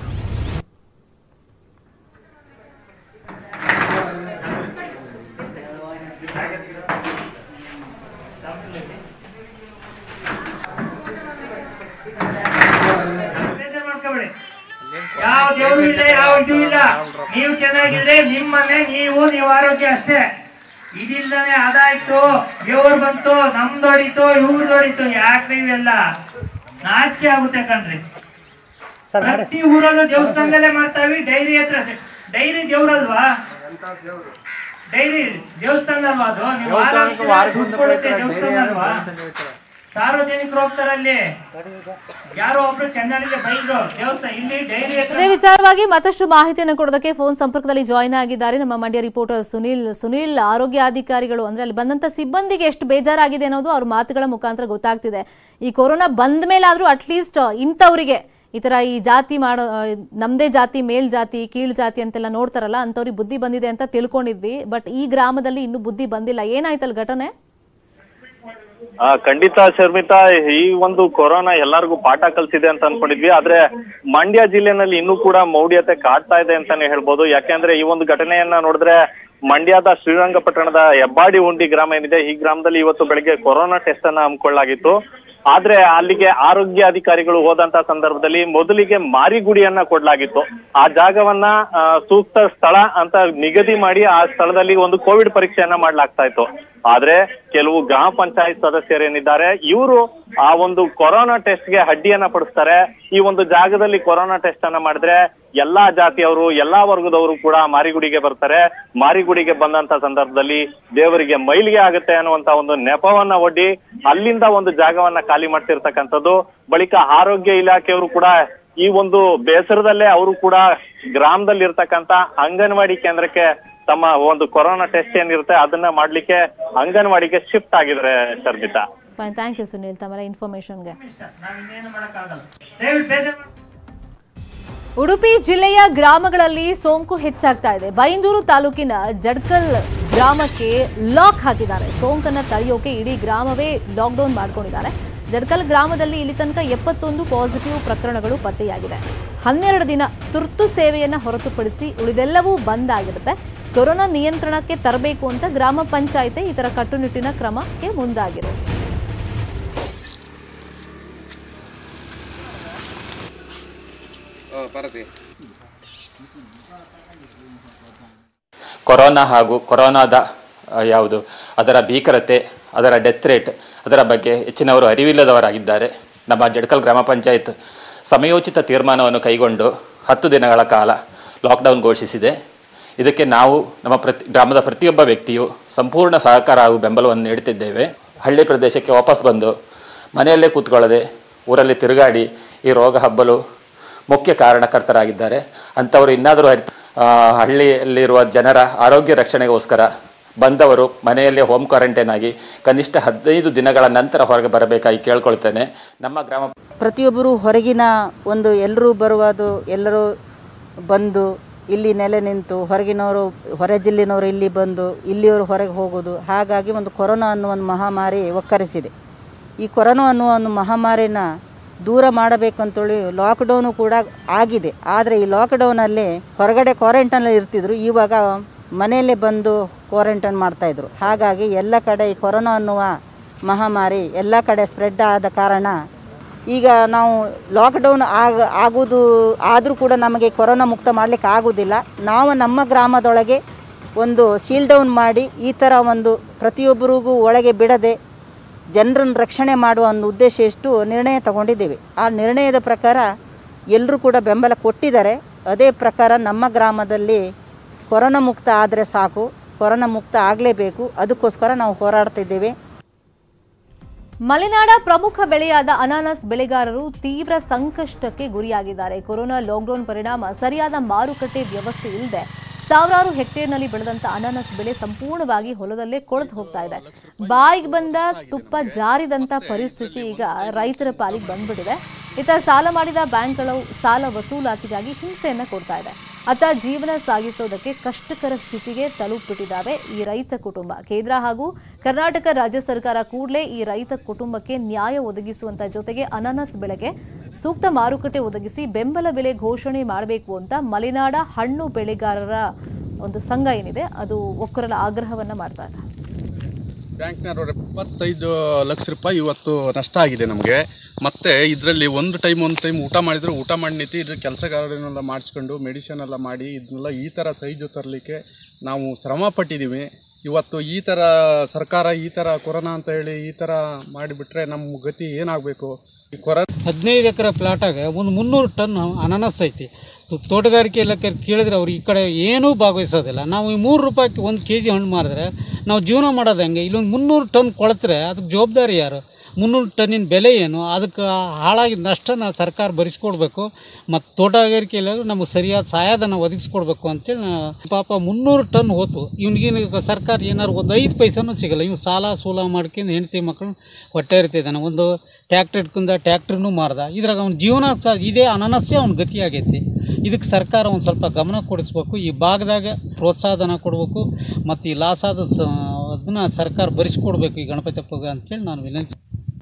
ಬೇಜಾರ್ ಮಾಡ್ಕೊಬೇಡಿ ಯಾವ ದೇವ್ರು ಇಲ್ಲ ಯಾವ ಇದು ಇಲ್ಲ ನೀವು ಚೆನ್ನಾಗಿದ್ರೆ ನಿಮ್ಮ ಮನೆ ನೀವು ನೀವು ಆರೋಗ್ಯ ಅಷ್ಟೇ ಇದಿಲ್ದಾನೆ ಅದಾಯ್ತು ದೇವ್ರು ಬಂತು ನಮ್ದು ಹೊಡಿತು ಇವ್ರದ್ದು ಹೊಡಿತು ಯಾಕೆ ಇವೆಲ್ಲ ನಾಚಿಕೆ ಆಗುತ್ತೆ ಕಣ್ರಿ ಪ್ರತಿ ಊರಲ್ಲೂ ದೇವಸ್ಥಾನದಲ್ಲೇ ಮಾಡ್ತಾವಿ ಡೈರಿ ಹತ್ರ ಡೈರಿ ದೇವ್ರಲ್ವಾ ಡೈರಿ ದೇವಸ್ಥಾನ ಅಲ್ವಾ ಅದು ನೀವು ಆರೋಗ್ಯ ದುಡ್ಡು ಕೊಡುತ್ತೆ ದೇವಸ್ಥಾನ ಅಲ್ವಾ ಸಾರ್ವಜನಿಕರು ಹೋಗ್ತಾರಲ್ಲಿ ಯಾರೋ ಒಬ್ರು ಚೆನ್ನಾಗಿದೆ ಬೈದ್ರು ದೇವಸ್ಥಾನ ಇಲ್ಲಿ ಡೈರಿ ಹತ್ರ ಇದೇ ವಿಚಾರವಾಗಿ ಮತ್ತಷ್ಟು ಮಾಹಿತಿಯನ್ನು ಕೊಡೋದಕ್ಕೆ ಫೋನ್ ಸಂಪರ್ಕದಲ್ಲಿ ಜಾಯ್ನ್ ಆಗಿದ್ದಾರೆ ನಮ್ಮ ಮಂಡ್ಯ ರಿಪೋರ್ಟರ್ ಸುನಿಲ್ ಸುನಿಲ್ ಆರೋಗ್ಯಾಧಿಕಾರಿಗಳು ಅಂದ್ರೆ ಅಲ್ಲಿ ಬಂದಂತ ಸಿಬ್ಬಂದಿಗೆ ಎಷ್ಟು ಬೇಜಾರಾಗಿದೆ ಅನ್ನೋದು ಅವ್ರ ಮಾತುಗಳ ಮುಖಾಂತರ ಗೊತ್ತಾಗ್ತಿದೆ ಈ ಕೊರೋನಾ ಬಂದ ಮೇಲಾದ್ರೂ ಅಟ್ಲೀಸ್ಟ್ ಇಂಥವರಿಗೆ ಈ ತರ ಈ ಜಾತಿ ಮಾಡೋ ಆ, ನಮ್ದೇ ಜಾತಿ ಮೇಲ್ ಜಾತಿ ಕೀಳ್ ಜಾತಿ ಅಂತೆಲ್ಲ ನೋಡ್ತಾರಲ್ಲ ಅಂಥವ್ರಿಗೆ ಬುದ್ಧಿ ಬಂದಿದೆ ಅಂತ ತಿಳ್ಕೊಂಡಿದ್ವಿ ಬಟ್ ಈ ಗ್ರಾಮದಲ್ಲಿ ಇನ್ನೂ ಬುದ್ಧಿ ಬಂದಿಲ್ಲ ಏನಾಯ್ತಲ್ಲ ಘಟನೆ ಆ, ಖಂಡಿತ ಶರ್ಮಿತಾ ಈ ಒಂದು ಕೊರೋನಾ ಎಲ್ಲರಿಗೂ ಪಾಠ ಕಲ್ಸಿದೆ ಅಂತ ಅನ್ಕೊಂಡಿದ್ವಿ ಆದ್ರೆ ಮಂಡ್ಯ ಜಿಲ್ಲೆನಲ್ಲಿ ಇನ್ನೂ ಕೂಡ ಮೌಢ್ಯತೆ ಕಾಡ್ತಾ ಇದೆ ಅಂತಾನೆ ಹೇಳ್ಬೋದು ಯಾಕೆಂದ್ರೆ ಈ ಒಂದು ಘಟನೆಯನ್ನ ನೋಡಿದ್ರೆ ಮಂಡ್ಯದ ಶ್ರೀರಂಗಪಟ್ಟಣದ ಹೆಬ್ಬಾಡಿ ಹುಂಡಿ ಗ್ರಾಮ ಏನಿದೆ ಈ ಗ್ರಾಮದಲ್ಲಿ ಇವತ್ತು ಬೆಳಗ್ಗೆ ಕೊರೋನಾ ಟೆಸ್ಟ್ ಅನ್ನ ಹಮ್ಮಿಕೊಳ್ಳಲಾಗಿತ್ತು ಆದ್ರೆ ಅಲ್ಲಿಗೆ ಆರೋಗ್ಯ ಅಧಿಕಾರಿಗಳು ಹೋದಂತ ಸಂದರ್ಭದಲ್ಲಿ ಮೊದಲಿಗೆ ಮಾರಿಗುಡಿಯನ್ನ ಕೊಡ್ಲಾಗಿತ್ತು ಆ ಜಾಗವನ್ನ ಆ, ಸೂಕ್ತ ಸ್ಥಳ ಅಂತ ನಿಗದಿ ಮಾಡಿ ಆ ಸ್ಥಳದಲ್ಲಿ ಒಂದು ಕೋವಿಡ್ ಪರೀಕ್ಷೆಯನ್ನ ಮಾಡ್ಲಾಗ್ತಾ ಇತ್ತು ಆದ್ರೆ ಕೆಲವು ಗ್ರಾಮ ಪಂಚಾಯತ್ ಸದಸ್ಯರೇನಿದ್ದಾರೆ ಇವರು ಆ ಒಂದು ಕೊರೋನಾ ಟೆಸ್ಟ್ ಗೆ ಅಡ್ಡಿಯನ್ನ ಪಡಿಸ್ತಾರೆ ಈ ಒಂದು ಜಾಗದಲ್ಲಿ ಕೊರೋನಾ ಟೆಸ್ಟ್ ಅನ್ನ ಮಾಡಿದ್ರೆ ಎಲ್ಲಾ ಜಾತಿಯವರು ಎಲ್ಲಾ ವರ್ಗದವರು ಕೂಡ ಮಾರಿಗುಡಿಗೆ ಬರ್ತಾರೆ ಮಾರಿಗುಡಿಗೆ ಬಂದಂತ ಸಂದರ್ಭದಲ್ಲಿ ದೇವರಿಗೆ ಮೈಲಿಗೆ ಆಗುತ್ತೆ ಅನ್ನುವಂತ ಒಂದು ನೆಪವನ್ನ ಒಡ್ಡಿ ಅಲ್ಲಿಂದ ಒಂದು ಜಾಗವನ್ನ ಖಾಲಿ ಮಾಡ್ತಿರ್ತಕ್ಕಂಥದ್ದು ಬಳಿಕ ಆರೋಗ್ಯ ಇಲಾಖೆಯವರು ಕೂಡ ಈ ಒಂದು ಬೇಸರದಲ್ಲೇ ಅವರು ಕೂಡ ಗ್ರಾಮದಲ್ಲಿ ಇರ್ತಕ್ಕಂತ ಅಂಗನವಾಡಿ ಕೇಂದ್ರಕ್ಕೆ ತಮ್ಮ ಒಂದು ಕೊರೋನಾ ಟೆಸ್ಟ್ ಏನಿರುತ್ತೆ ಅದನ್ನ ಮಾಡ್ಲಿಕ್ಕೆ ಅಂಗನವಾಡಿಗೆ ಶಿಫ್ಟ್ ಆಗಿದ್ದಾರೆ ಶರ್ಮಿತಾ ಥ್ಯಾಂಕ್ ಯು ಸುನಿಲ್ ತಮ್ಮ ಇನ್ಫಾರ್ಮೇಶನ್ಗೆ ನಾವ್ ಇನ್ನೇನು ಮಾಡಕ್ಕಾಗಲ್ಲ ದಯವಿಟ್ಟು ಬೇಜಾರ್ ಮಾಡ್ಕೊಬೇಡಿ. ಉಡುಪಿ ಜಿಲ್ಲೆಯ ಗ್ರಾಮಗಳಲ್ಲಿ ಸೋಂಕು ಹೆಚ್ಚಾಗ್ತಾ ಇದೆ ಬೈಂದೂರು ತಾಲೂಕಿನ ಜಡ್ಕಲ್ ಗ್ರಾಮಕ್ಕೆ ಲಾಕ್ ಹಾಕಿದ್ದಾರೆ ಸೋಂಕನ್ನ ತಡೆಯೋಕೆ ಇಡೀ ಗ್ರಾಮವೇ ಲಾಕ್ಡೌನ್ ಮಾಡ್ಕೊಂಡಿದ್ದಾರೆ ಜಡ್ಕಲ್ ಗ್ರಾಮದಲ್ಲಿ ಇಲ್ಲಿ ತನಕ ಎಪ್ಪತ್ತೊಂದು ಪಾಸಿಟಿವ್ ಪ್ರಕರಣಗಳು ಪತ್ತೆಯಾಗಿದೆ ಹನ್ನೆರಡು ದಿನ ತುರ್ತು ಸೇವೆಯನ್ನ ಹೊರತುಪಡಿಸಿ ಉಳಿದೆಲ್ಲವೂ ಬಂದ್ ಆಗಿರುತ್ತೆ ಕೊರೋನಾ ನಿಯಂತ್ರಣಕ್ಕೆ ತರಬೇಕು ಅಂತ ಗ್ರಾಮ ಪಂಚಾಯತೆ ಈ ತರ ಕಟ್ಟುನಿಟ್ಟಿನ ಕ್ರಮಕ್ಕೆ ಮುಂದಾಗಿರೋದು ಕೊರೋನಾ ಹಾಗೂ ಕೊರೋನಾದ ಆ, ಯಾವುದು ಅದರ ಭೀಕರತೆ ಅದರ ಡೆತ್ ರೇಟ್ ಅದರ ಬಗ್ಗೆ ಹೆಚ್ಚಿನವರು ಅರಿವಿಲ್ಲದವರಾಗಿದ್ದಾರೆ ನಮ್ಮ ಜಡ್ಕಲ್ ಗ್ರಾಮ ಪಂಚಾಯತ್ ಸಮಯೋಚಿತ ತೀರ್ಮಾನವನ್ನು ಕೈಗೊಂಡು ಹತ್ತು ದಿನಗಳ ಕಾಲ ಲಾಕ್ಡೌನ್ ಘೋಷಿಸಿದೆ ಇದಕ್ಕೆ ನಾವು ನಮ್ಮ ಪ್ರತಿ ಗ್ರಾಮದ ಪ್ರತಿಯೊಬ್ಬ ವ್ಯಕ್ತಿಯು ಸಂಪೂರ್ಣ ಸಹಕಾರ ಹಾಗೂ ಬೆಂಬಲವನ್ನು ನೀಡುತ್ತಿದ್ದೇವೆ ಹಳ್ಳಿ ಪ್ರದೇಶಕ್ಕೆ ವಾಪಸ್ ಬಂದು ಮನೆಯಲ್ಲೇ ಕೂತ್ಕೊಳ್ಳದೆ ಊರಲ್ಲಿ ತಿರುಗಾಡಿ ಈ ರೋಗ ಹಬ್ಬಲು ಮುಖ್ಯ ಕಾರಣಕರ್ತರಾಗಿದ್ದಾರೆ ಅಂಥವರು ಇನ್ನಾದರೂ ಹರಿ- ಆ, ಹಳ್ಳಿಯಲ್ಲಿರುವ ಜನರ ಆರೋಗ್ಯ ರಕ್ಷಣೆಗೋಸ್ಕರ ಬಂದವರು ಮನೆಯಲ್ಲೇ ಹೋಮ್ ಕ್ವಾರಂಟೈನ್ ಆಗಿ ಕನಿಷ್ಠ ಹದಿನೈದು ದಿನಗಳ ನಂತರ ಹೊರಗೆ ಬರಬೇಕಾಗಿ ಕೇಳ್ಕೊಳ್ತೇನೆ ನಮ್ಮ ಗ್ರಾಮ ಪ್ರತಿಯೊಬ್ಬರು ಹೊರಗಿನ ಒಂದು ಎಲ್ಲರೂ ಬರುವುದು ಎಲ್ಲರೂ ಬಂದು ಇಲ್ಲಿ ನೆಲೆ ನಿಂತು ಹೊರಗಿನವರು ಹೊರ ಜಿಲ್ಲೆನವರು ಇಲ್ಲಿ ಬಂದು ಇಲ್ಲಿಯವರು ಹೊರಗೆ ಹೋಗೋದು ಹಾಗಾಗಿ ಒಂದು ಕೊರೋನಾ ಅನ್ನುವ ಒಂದು ಮಹಾಮಾರಿ ಒಕ್ಕರಿಸಿದೆ ಈ ಕೊರೋನಾ ಅನ್ನುವ ಒಂದು ಮಹಾಮಾರಿನ ದೂರ ಮಾಡಬೇಕಂತೇಳಿ ಲಾಕ್ಡೌನು ಕೂಡ ಆಗಿದೆ ಆದರೆ ಈ ಲಾಕ್ಡೌನಲ್ಲಿ ಹೊರಗಡೆ ಕ್ವಾರಂಟೈನಲ್ಲಿ ಇರ್ತಿದ್ರು ಇವಾಗ ಮನೆಯಲ್ಲೇ ಬಂದು ಕ್ವಾರಂಟೈನ್ ಮಾಡ್ತಾಯಿದ್ರು ಹಾಗಾಗಿ ಎಲ್ಲ ಕಡೆ ಈ ಕೊರೋನಾ ಅನ್ನುವ ಮಹಾಮಾರಿ ಎಲ್ಲ ಕಡೆ ಸ್ಪ್ರೆಡ್ ಆದ ಕಾರಣ ಈಗ ನಾವು ಲಾಕ್ಡೌನ್ ಆಗ ಆಗೋದು ಆದರೂ ಕೂಡ ನಮಗೆ ಕೊರೋನಾ ಮುಕ್ತ ಮಾಡಲಿಕ್ಕೆ ಆಗೋದಿಲ್ಲ ನಾವು ನಮ್ಮ ಗ್ರಾಮದೊಳಗೆ ಒಂದು ಸೀಲ್ ಡೌನ್ ಮಾಡಿ ಈ ಥರ ಒಂದು ಪ್ರತಿಯೊಬ್ಬರಿಗೂ ಒಳಗೆ ಬಿಡದೆ ಜನರನ್ನು ರಕ್ಷಣೆ ಮಾಡುವ ಒಂದು ಉದ್ದೇಶ ಇಷ್ಟು ನಿರ್ಣಯ ತಗೊಂಡಿದ್ದೇವೆ ಆ ನಿರ್ಣಯದ ಪ್ರಕಾರ ಎಲ್ಲರೂ ಕೂಡ ಬೆಂಬಲ ಕೊಟ್ಟಿದ್ದಾರೆ ಅದೇ ಪ್ರಕಾರ ನಮ್ಮ ಗ್ರಾಮದಲ್ಲಿ ಕೊರೋನಾ ಮುಕ್ತ ಆದರೆ ಸಾಕು ಕೊರೋನಾ ಮುಕ್ತ ಆಗಲೇಬೇಕು ಅದಕ್ಕೋಸ್ಕರ ನಾವು ಹೋರಾಡ್ತಿದ್ದೇವೆ ಮಲೆನಾಡ ಪ್ರಮುಖ ಬೆಳೆಯಾದ ಅನಾನಸ್ ಬೆಳೆಗಾರರು ತೀವ್ರ ಸಂಕಷ್ಟಕ್ಕೆ ಗುರಿಯಾಗಿದ್ದಾರೆ ಕೊರೋನಾ ಲಾಕ್ಡೌನ್ ಪರಿಣಾಮ ಸರಿಯಾದ ಮಾರುಕಟ್ಟೆ ವ್ಯವಸ್ಥೆ ಇಲ್ಲದೆ ಸಾವಿರಾರು ಹೆಕ್ಟೇರ್ನಲ್ಲಿ ಬೆಳೆದಂತ ಅನಾನಸ್ ಬೆಳೆ ಸಂಪೂರ್ಣವಾಗಿ ಹೊಲದಲ್ಲೇ ಕೊಳೆತು ಹೋಗ್ತಾ ಇದೆ ಬಾಯಿಗೆ ಬಂದ ತುಪ್ಪ ಜಾರಿದಂತ ಪರಿಸ್ಥಿತಿ ಈಗ ರೈತರ ಪಾಲಿಗೆ ಬಂದ್ಬಿಟ್ಟಿದೆ ಇತ್ತ ಸಾಲ ಮಾಡಿದ ಬ್ಯಾಂಕ್ಗಳು ಸಾಲ ವಸೂಲಾತಿಗಾಗಿ ಹಿಂಸೆಯನ್ನ ಕೊಡ್ತಾ ಇದೆ ಅತ್ತ ಜೀವನ ಸಾಗಿಸೋದಕ್ಕೆ ಕಷ್ಟಕರ ಸ್ಥಿತಿಗೆ ತಲುಪಿಬಿಟ್ಟಿದ್ದಾವೆ ಈ ರೈತ ಕುಟುಂಬ ಕೇಂದ್ರ ಹಾಗೂ ಕರ್ನಾಟಕ ರಾಜ್ಯ ಸರ್ಕಾರ ಕೂಡಲೇ ಈ ರೈತ ಕುಟುಂಬಕ್ಕೆ ನ್ಯಾಯ ಒದಗಿಸುವಂತ ಜೊತೆಗೆ ಅನಾನಸ್ ಬೆಳೆಗೆ ಸೂಕ್ತ ಮಾರುಕಟ್ಟೆ ಒದಗಿಸಿ ಬೆಂಬಲ ಬೆಲೆ ಘೋಷಣೆ ಮಾಡಬೇಕು ಅಂತ ಮಲೆನಾಡ ಹಣ್ಣು ಬೆಳೆಗಾರರ ಒಂದು ಸಂಘ ಏನಿದೆ ಅದು ಒಕ್ಕರಲ ಆಗ್ರಹವನ್ನ ಮಾಡ್ತಾ ಇದೆ ಬ್ಯಾಂಕ್ನವರು ಎಪ್ಪತ್ತೈದು ಲಕ್ಷ ರೂಪಾಯಿ ಇವತ್ತು ನಷ್ಟ ಆಗಿದೆ ನಮಗೆ ಮತ್ತೆ ಇದರಲ್ಲಿ ಒಂದು ಟೈಮ್ ಒಂದು ಟೈಮ್ ಊಟ ಮಾಡಿದರೆ ಊಟ ಮಾಡಿ ನಿಂತು ಇದ್ರ ಕೆಲಸಗಾರರನ್ನೆಲ್ಲ ಮಾಡಿಸ್ಕೊಂಡು ಮೆಡಿಷನ್ ಎಲ್ಲ ಮಾಡಿ ಇದನ್ನೆಲ್ಲ ಈ ಥರ ಸೈಜು ತರಲಿಕ್ಕೆ ನಾವು ಶ್ರಮ ಪಟ್ಟಿದ್ದೀವಿ ಇವತ್ತು ಈ ಥರ ಸರ್ಕಾರ ಈ ಥರ ಕೊರೋನಾ ಅಂತ ಹೇಳಿ ಈ ಥರ ಮಾಡಿಬಿಟ್ರೆ ನಮ್ಮ ಗತಿ ಏನಾಗಬೇಕು ಈ ಕೊರೋನಾ ಹದಿನೈದು ಎಕರೆ ಪ್ಲಾಟಾಗ ಒಂದು ಮುನ್ನೂರು ಟನ್ ಅನಾನಸ್ ಐತಿ ತೋ- ತೋಟಗಾರಿಕೆ ಇಲಾಖೆ ಕೇಳಿದ್ರೆ ಅವ್ರು ಈ ಕಡೆ ಏನೂ ಭಾಗವಹಿಸೋದಿಲ್ಲ ನಾವು ಈ ಮೂರು ರೂಪಾಯಿಗೆ ಒಂದು ಕೆ ಜಿ ಹಣ್ಣು ಮಾರಿದ್ರೆ ನಾವು ಜೀವನ ಮಾಡೋದು ಹೆಂಗೆ ಇಲ್ಲೊಂದು ಮುನ್ನೂರು ಟನ್ ಕೊಳೆತ್ರೆ ಅದಕ್ಕೆ ಜವಾಬ್ದಾರಿ ಯಾರು ಮುನ್ನೂರು ಟನ್ನಿನ ಬೆಲೆ ಏನು ಅದಕ್ಕೆ ಹಾಳಾಗಿದ್ದ ನಷ್ಟನ ಸರ್ಕಾರ ಭರಿಸ್ಕೊಡ್ಬೇಕು ಮತ್ತು ತೋಟಗಾರಿಕೆ ಇಲಾಖೆ ನಮಗೆ ಸರಿಯಾದ ಸಹಾಯಧನ ಒದಗಿಸ್ಕೊಡ್ಬೇಕು ಅಂತೇಳಿ ನಾ- ಪಾಪ ಮುನ್ನೂರು ಟನ್ ಹೋತು ಇವ್ನಿಗೇನು ಸರ್ಕಾರ ಏನಾರು ಒಂದು ಐದು ಪೈಸನೂ ಸಿಗಲ್ಲ ಇವ್ನು ಸಾಲ ಸೂಲ ಮಾಡ್ಕೊಂಡು ಹೆಂಡತಿ ಮಕ್ಕಳು ಹೊಟ್ಟೆ ಇರ್ತಿದ್ದಾನೆ ಒಂದು ಟ್ಯಾಕ್ಟ್ರ್ ಇಟ್ಕೊಂಡ ಟ್ಯಾಕ್ಟ್ರಿನೂ ಮಾರ್ದ ಇದ್ರಾಗ ಅವ್ನ ಜೀವನ ಸಹ ಇದೇ ಅನಾನಸ್ಸೇ ಅವ್ನ ಗತಿ ಆಗೈತಿ ಇದಕ್ಕೆ ಸರ್ಕಾರ ಒಂದು ಸ್ವಲ್ಪ ಗಮನ ಕೊಡಿಸ್ಬೇಕು ಈ ಭಾಗದಾಗ ಪ್ರೋತ್ಸಾಹಧನ ಕೊಡಬೇಕು ಮತ್ತು ಈ ಲಾಸ್ ಆದ ಸ ಅದನ್ನ ಸರ್ಕಾರ ಭರಿಸ್ಕೊಡ್ಬೇಕು ಈ ಗಣಪತಿ ಹಬ್ಬಗೆ ಅಂತೇಳಿ ನಾನು ವಿನಂತಿ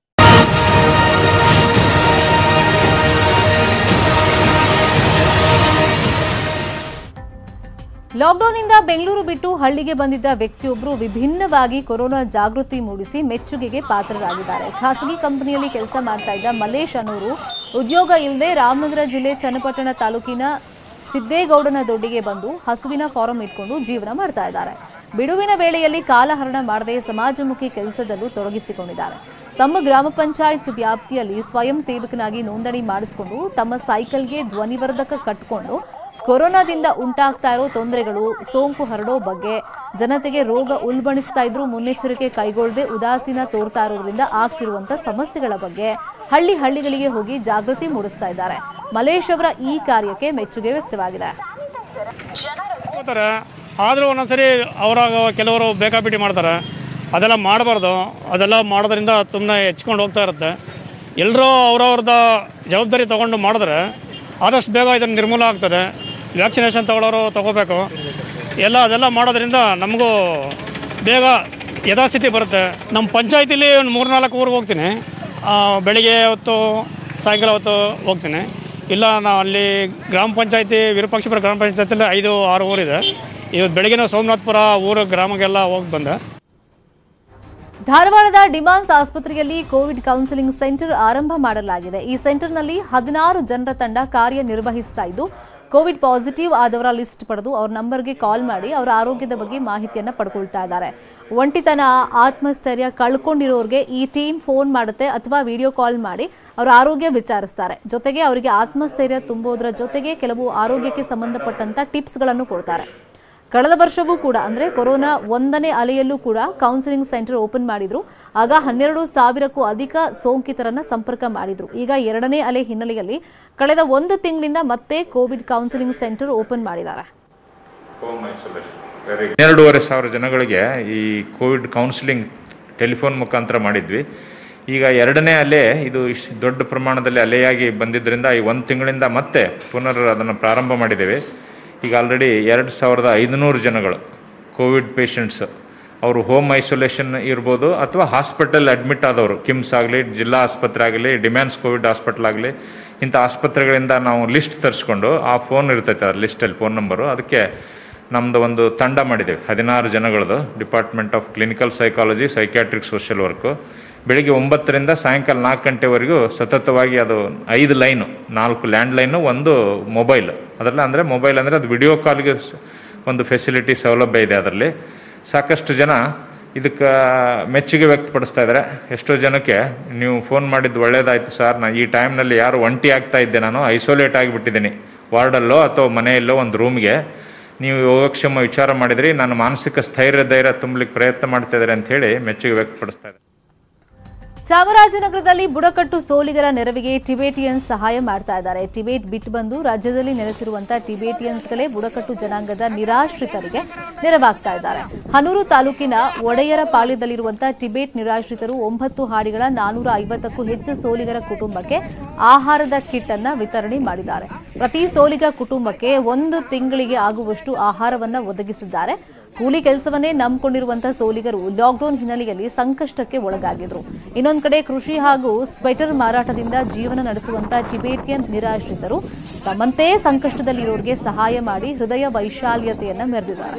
ಲಾಕ್ಡೌನ್ನಿಂದ ಬೆಂಗಳೂರು ಬಿಟ್ಟು ಹಳ್ಳಿಗೆ ಬಂದಿದ್ದ ವ್ಯಕ್ತಿಯೊಬ್ಬರು ವಿಭಿನ್ನವಾಗಿ ಕೊರೋನಾ ಜಾಗೃತಿ ಮೂಡಿಸಿ ಮೆಚ್ಚುಗೆಗೆ ಪಾತ್ರರಾಗಿದ್ದಾರೆ ಖಾಸಗಿ ಕಂಪನಿಯಲ್ಲಿ ಕೆಲಸ ಮಾಡ್ತಾ ಇದ್ದ ಮಲ್ಲೇಶ್ ಅನ್ನೋರು ಉದ್ಯೋಗ ಇಲ್ಲದೆ ರಾಮನಗರ ಜಿಲ್ಲೆ ಚನ್ನಪಟ್ಟಣ ತಾಲೂಕಿನ ಸಿದ್ದೇಗೌಡನ ದೊಡ್ಡಿಗೆ ಬಂದು ಹಸುವಿನ ಫಾರಂ ಇಟ್ಕೊಂಡು ಜೀವನ ಮಾಡ್ತಾ ಇದ್ದಾರೆ ಬಿಡುವಿನ ವೇಳೆಯಲ್ಲಿ ಕಾಲಹರಣ ಮಾಡದೆ ಸಮಾಜಮುಖಿ ಕೆಲಸದಲ್ಲೂ ತೊಡಗಿಸಿಕೊಂಡಿದ್ದಾರೆ ತಮ್ಮ ಗ್ರಾಮ ಪಂಚಾಯತ್ ವ್ಯಾಪ್ತಿಯಲ್ಲಿ ಸ್ವಯಂ ಸೇವಕನಾಗಿ ನೋಂದಣಿ ಮಾಡಿಸಿಕೊಂಡು ತಮ್ಮ ಸೈಕಲ್ಗೆ ಧ್ವನಿವರ್ಧಕ ಕಟ್ಟಿಕೊಂಡು ಕೊರೋನಾದಿಂದ ಉಂಟಾಗ್ತಾ ಇರೋ ತೊಂದರೆಗಳು ಸೋಂಕು ಹರಡೋ ಬಗ್ಗೆ ಜನತೆಗೆ ರೋಗ ಉಲ್ಬಣಿಸ್ತಾ ಇದ್ರೂ ಮುನ್ನೆಚ್ಚರಿಕೆ ಕೈಗೊಳ್ಳದೆ ಉದಾಸೀನ ತೋರ್ತಾ ಇರೋದ್ರಿಂದ ಆಗ್ತಿರುವಂತ ಸಮಸ್ಯೆಗಳ ಬಗ್ಗೆ ಹಳ್ಳಿ ಹಳ್ಳಿಗಳಿಗೆ ಹೋಗಿ ಜಾಗೃತಿ ಮೂಡಿಸ್ತಾ ಇದ್ದಾರೆ ಮಲೇಶ್ ಅವರ ಈ ಕಾರ್ಯಕ್ಕೆ ಮೆಚ್ಚುಗೆ ವ್ಯಕ್ತವಾಗಿದೆ ಮಾಡ್ತಾರೆ ಆದರೂ ಒಂದೊಂದ್ಸರಿ ಅವರಾಗ ಕೆಲವರು ಬೇಕಾಬಿಟ್ಟಿ ಮಾಡ್ತಾರೆ ಅದೆಲ್ಲ ಮಾಡಬಾರ್ದು ಅದೆಲ್ಲ ಮಾಡೋದ್ರಿಂದ ಸುಮ್ಮನೆ ಹೆಚ್ಕೊಂಡು ಹೋಗ್ತಾ ಇರುತ್ತೆ ಎಲ್ಲರೂ ಅವ್ರವ್ರದ ಜವಾಬ್ದಾರಿ ತೊಗೊಂಡು ಮಾಡಿದ್ರೆ ಆದಷ್ಟು ಬೇಗ ಇದನ್ನು ನಿರ್ಮೂಲ ಆಗ್ತದೆ ವ್ಯಾಕ್ಸಿನೇಷನ್ ತಗೊಳ್ಳೋರು ತಗೋಬೇಕು ಎಲ್ಲ ಅದೆಲ್ಲ ಮಾಡೋದ್ರಿಂದ ನಮಗೂ ಬೇಗ ಯಥಾಸ್ಥಿತಿ ಬರುತ್ತೆ ನಮ್ಮ ಪಂಚಾಯತಿಲಿ ಒಂದು ಮೂರು ನಾಲ್ಕು ಊರಿಗೆ ಹೋಗ್ತೀನಿ ಆ, ಬೆಳಿಗ್ಗೆ ಹೊತ್ತು ಸಾಯಂಕಾಲ ಹೊತ್ತು ಹೋಗ್ತೀನಿ ಇಲ್ಲ ನಾವು ಅಲ್ಲಿ ಗ್ರಾಮ ಪಂಚಾಯತಿ ವಿರೂಪಾಕ್ಷಿಪುರ ಗ್ರಾಮ ಪಂಚಾಯತಿಯಲ್ಲಿ ಐದು ಆರು ಊರಿದೆ ಇವತ್ತು ಬೆಳಗಿನ ಸೋಮನಾಥ್ಪುರ ಊರು ಗ್ರಾಮಕ್ಕೆಲ್ಲ ಹೋಗಿ ಬಂದೆ ಧಾರವಾಡದ ಡಿಮಾನ್ಸ್ ಆಸ್ಪತ್ರೆಯಲ್ಲಿ ಕೋವಿಡ್ ಕೌನ್ಸಿಲಿಂಗ್ ಸೆಂಟರ್ ಆರಂಭ ಮಾಡಲಾಗಿದೆ ಈ ಸೆಂಟರ್ನಲ್ಲಿ ಹದಿನಾರು ಜನರ ತಂಡ ಕಾರ್ಯನಿರ್ವಹಿಸ್ತಾ ಇದ್ದು ಕೋವಿಡ್ ಪಾಸಿಟಿವ್ ಆದವರ ಲಿಸ್ಟ್ ಪಡೆದು ಅವ್ರ ನಂಬರ್ಗೆ ಕಾಲ್ ಮಾಡಿ ಅವರ ಆರೋಗ್ಯದ ಬಗ್ಗೆ ಮಾಹಿತಿಯನ್ನ ಪಡ್ಕೊಳ್ತಾ ಇದ್ದಾರೆ ಒಂಟಿತನ ಆತ್ಮಸ್ಥೈರ್ಯ ಕಳ್ಕೊಂಡಿರೋರಿಗೆ ಈ ಟೀಮ್ ಫೋನ್ ಮಾಡುತ್ತೆ ಅಥವಾ ವಿಡಿಯೋ ಕಾಲ್ ಮಾಡಿ ಅವರ ಆರೋಗ್ಯ ವಿಚಾರಿಸ್ತಾರೆ ಜೊತೆಗೆ ಅವರಿಗೆ ಆತ್ಮಸ್ಥೈರ್ಯ ತುಂಬೋದ್ರ ಜೊತೆಗೆ ಕೆಲವು ಆರೋಗ್ಯಕ್ಕೆ ಸಂಬಂಧಪಟ್ಟಂತ ಟಿಪ್ಸ್ಗಳನ್ನು ಕೊಡ್ತಾರೆ ಕಳೆದ ವರ್ಷವೂ ಕೂಡ ಅಂದ್ರೆ ಕೊರೋನಾ ಒಂದನೇ ಅಲೆಯಲ್ಲೂ ಕೂಡ ಕೌನ್ಸಿಲಿಂಗ್ ಸೆಂಟರ್ ಓಪನ್ ಮಾಡಿದ್ರು ಆಗ ಹನ್ನೆರಡು ಸಾವಿರಕ್ಕೂ ಅಧಿಕ ಸೋಂಕಿತರನ್ನ ಸಂಪರ್ಕ ಮಾಡಿದ್ರು ಈಗ ಎರಡನೇ ಅಲೆ ಹಿನ್ನೆಲೆಯಲ್ಲಿ ಕಳೆದ ಒಂದು ತಿಂಗಳಿಂದ ಮತ್ತೆ ಕೋವಿಡ್ ಕೌನ್ಸಿಲಿಂಗ್ ಸೆಂಟರ್ ಓಪನ್ ಮಾಡಿದ್ದಾರೆ ಹನ್ನೆರಡೂವರೆ ಸಾವಿರ ಜನಗಳಿಗೆ ಈ ಕೋವಿಡ್ ಕೌನ್ಸಿಲಿಂಗ್ ಟೆಲಿಫೋನ್ ಮುಖಾಂತರ ಮಾಡಿದ್ವಿ ಈಗ ಎರಡನೇ ಅಲೆ ಇದು ಇಶ್ ದೊಡ್ಡ ಪ್ರಮಾಣದಲ್ಲಿ ಅಲೆಯಾಗಿ ಬಂದಿದ್ದರಿಂದ ಈ ಒಂದು ತಿಂಗಳಿಂದ ಮತ್ತೆ ಪುನರ್ ಅದನ್ನು ಪ್ರಾರಂಭ ಮಾಡಿದ್ದೇವೆ ಈಗ ಆಲ್ರೆಡಿ ಎರಡು ಸಾವಿರದ ಐದುನೂರು ಜನಗಳು ಕೋವಿಡ್ ಪೇಷಂಟ್ಸ್ ಅವರು ಹೋಮ್ ಐಸೋಲೇಷನ್ ಇರ್ಬೋದು ಅಥವಾ ಹಾಸ್ಪಿಟಲ್ ಅಡ್ಮಿಟ್ ಆದವರು ಕಿಮ್ಸ್ ಆಗಲಿ ಜಿಲ್ಲಾ ಆಸ್ಪತ್ರೆ ಆಗಲಿ ಡಿಮ್ಯಾನ್ಸ್ ಕೋವಿಡ್ ಹಾಸ್ಪಿಟಲ್ ಆಗಲಿ ಇಂಥ ಆಸ್ಪತ್ರೆಗಳಿಂದ ನಾವು ಲಿಸ್ಟ್ ತರಿಸ್ಕೊಂಡು ಆ ಫೋನ್ ಇರ್ತೈತೆ ಆ ಲಿಸ್ಟಲ್ಲಿ ಫೋನ್ ನಂಬರು ಅದಕ್ಕೆ ನಮ್ಮದು ಒಂದು ತಂಡ ಮಾಡಿದ್ದೇವೆ ಹದಿನಾರು ಜನಗಳದು department of clinical psychology psychiatric social work ಬೆಳಿಗ್ಗೆ ಒಂಬತ್ತರಿಂದ ಸಾಯಂಕಾಲ ನಾಲ್ಕು ಗಂಟೆವರೆಗೂ ಸತತವಾಗಿ ಅದು ಐದು ಲೈನು ನಾಲ್ಕು ಲ್ಯಾಂಡ್ ಲೈನು ಒಂದು ಮೊಬೈಲ್ ಅದರಲ್ಲಿ ಅಂದರೆ ಮೊಬೈಲ್ ಅಂದರೆ ಅದು ವಿಡಿಯೋ ಕಾಲ್ಗೆ ಸ್- ಒಂದು ಫೆಸಿಲಿಟಿ ಸೌಲಭ್ಯ ಇದೆ ಅದರಲ್ಲಿ ಸಾಕಷ್ಟು ಜನ ಇದಕ್ಕೆ ಮೆಚ್ಚುಗೆ ವ್ಯಕ್ತಪಡಿಸ್ತಾ ಇದ್ದಾರೆ ಎಷ್ಟೋ ಜನಕ್ಕೆ ನೀವು ಫೋನ್ ಮಾಡಿದ್ದು ಒಳ್ಳೇದಾಯಿತು ಸರ್ ನಾನು ಈ ಟೈಮ್ನಲ್ಲಿ ಯಾರು ಒಂಟಿ ಆಗ್ತಾ ಇದ್ದೆ ನಾನು ಐಸೋಲೇಟ್ ಆಗಿಬಿಟ್ಟಿದ್ದೀನಿ ವಾರ್ಡಲ್ಲೋ ಅಥವಾ ಮನೆಯಲ್ಲೋ ಒಂದು ರೂಮ್ಗೆ ನೀವು ಯೋಗಕ್ಷೇಮ ವಿಚಾರ ಮಾಡಿದ್ರಿ ನಾನು ಮಾನಸಿಕ ಸ್ಥೈರ್ಯ ಧೈರ್ಯ ತುಂಬಲಿಕ್ಕೆ ಪ್ರಯತ್ನ ಮಾಡ್ತಾ ಇದ್ದಾರೆ ಅಂತ ಹೇಳಿ ಮೆಚ್ಚುಗೆ ವ್ಯಕ್ತಪಡಿಸ್ತಾ ಇದ್ದಾರೆ ಚಾಮರಾಜನಗರದಲ್ಲಿ ಬುಡಕಟ್ಟು ಸೋಲಿಗರ ನೆರವಿಗೆ ಟಿಬೇಟಿಯನ್ಸ್ ಸಹಾಯ ಮಾಡ್ತಾ ಇದ್ದಾರೆ ಟಿಬೇಟ್ ಬಿಟ್ಟು ಬಂದು ರಾಜ್ಯದಲ್ಲಿ ನೆಲೆಸಿರುವಂತಹ ಟಿಬೇಟಿಯನ್ಸ್ಗಳೇ ಬುಡಕಟ್ಟು ಜನಾಂಗದ ನಿರಾಶ್ರಿತರಿಗೆ ನೆರವಾಗ್ತಾ ಇದ್ದಾರೆ ಹನೂರು ತಾಲೂಕಿನ ಒಡೆಯರ ಪಾಳ್ಯದಲ್ಲಿರುವಂತಹ ಟಿಬೇಟ್ ನಿರಾಶ್ರಿತರು ಒಂಬತ್ತು ಹಾಡಿಗಳ ನಾನೂರ ಐವತ್ತಕ್ಕೂ ಹೆಚ್ಚು ಸೋಲಿಗರ ಕುಟುಂಬಕ್ಕೆ ಆಹಾರದ ಕಿಟ್ ಅನ್ನ ವಿತರಣೆ ಮಾಡಿದ್ದಾರೆ ಪ್ರತಿ ಸೋಲಿಗ ಕುಟುಂಬಕ್ಕೆ ಒಂದು ತಿಂಗಳಿಗೆ ಆಗುವಷ್ಟು ಆಹಾರವನ್ನ ಒದಗಿಸಿದ್ದಾರೆ ಕೂಲಿ ಕೆಲಸವನ್ನೇ ನಂಬಿಕೊಂಡಿರುವಂತಹ ಸೋಲಿಗರು ಲಾಕ್ಡೌನ್ ಹಿನ್ನೆಲೆಯಲ್ಲಿ ಸಂಕಷ್ಟಕ್ಕೆ ಒಳಗಾಗಿದ್ರು ಇನ್ನೊಂದು ಕಡೆ ಕೃಷಿ ಹಾಗೂ ಸ್ವೆಟರ್ ಮಾರಾಟದಿಂದ ಜೀವನ ನಡೆಸುವಂತಹ ಟಿಬೇಟಿಯನ್ ನಿರಾಶ್ರಿತರು ತಮ್ಮಂತೆ ಸಂಕಷ್ಟದಲ್ಲಿರೋರಿಗೆ ಸಹಾಯ ಮಾಡಿ ಹೃದಯ ವೈಶಾಲ್ಯತೆಯನ್ನ ಮೆರೆದಿದ್ದಾರೆ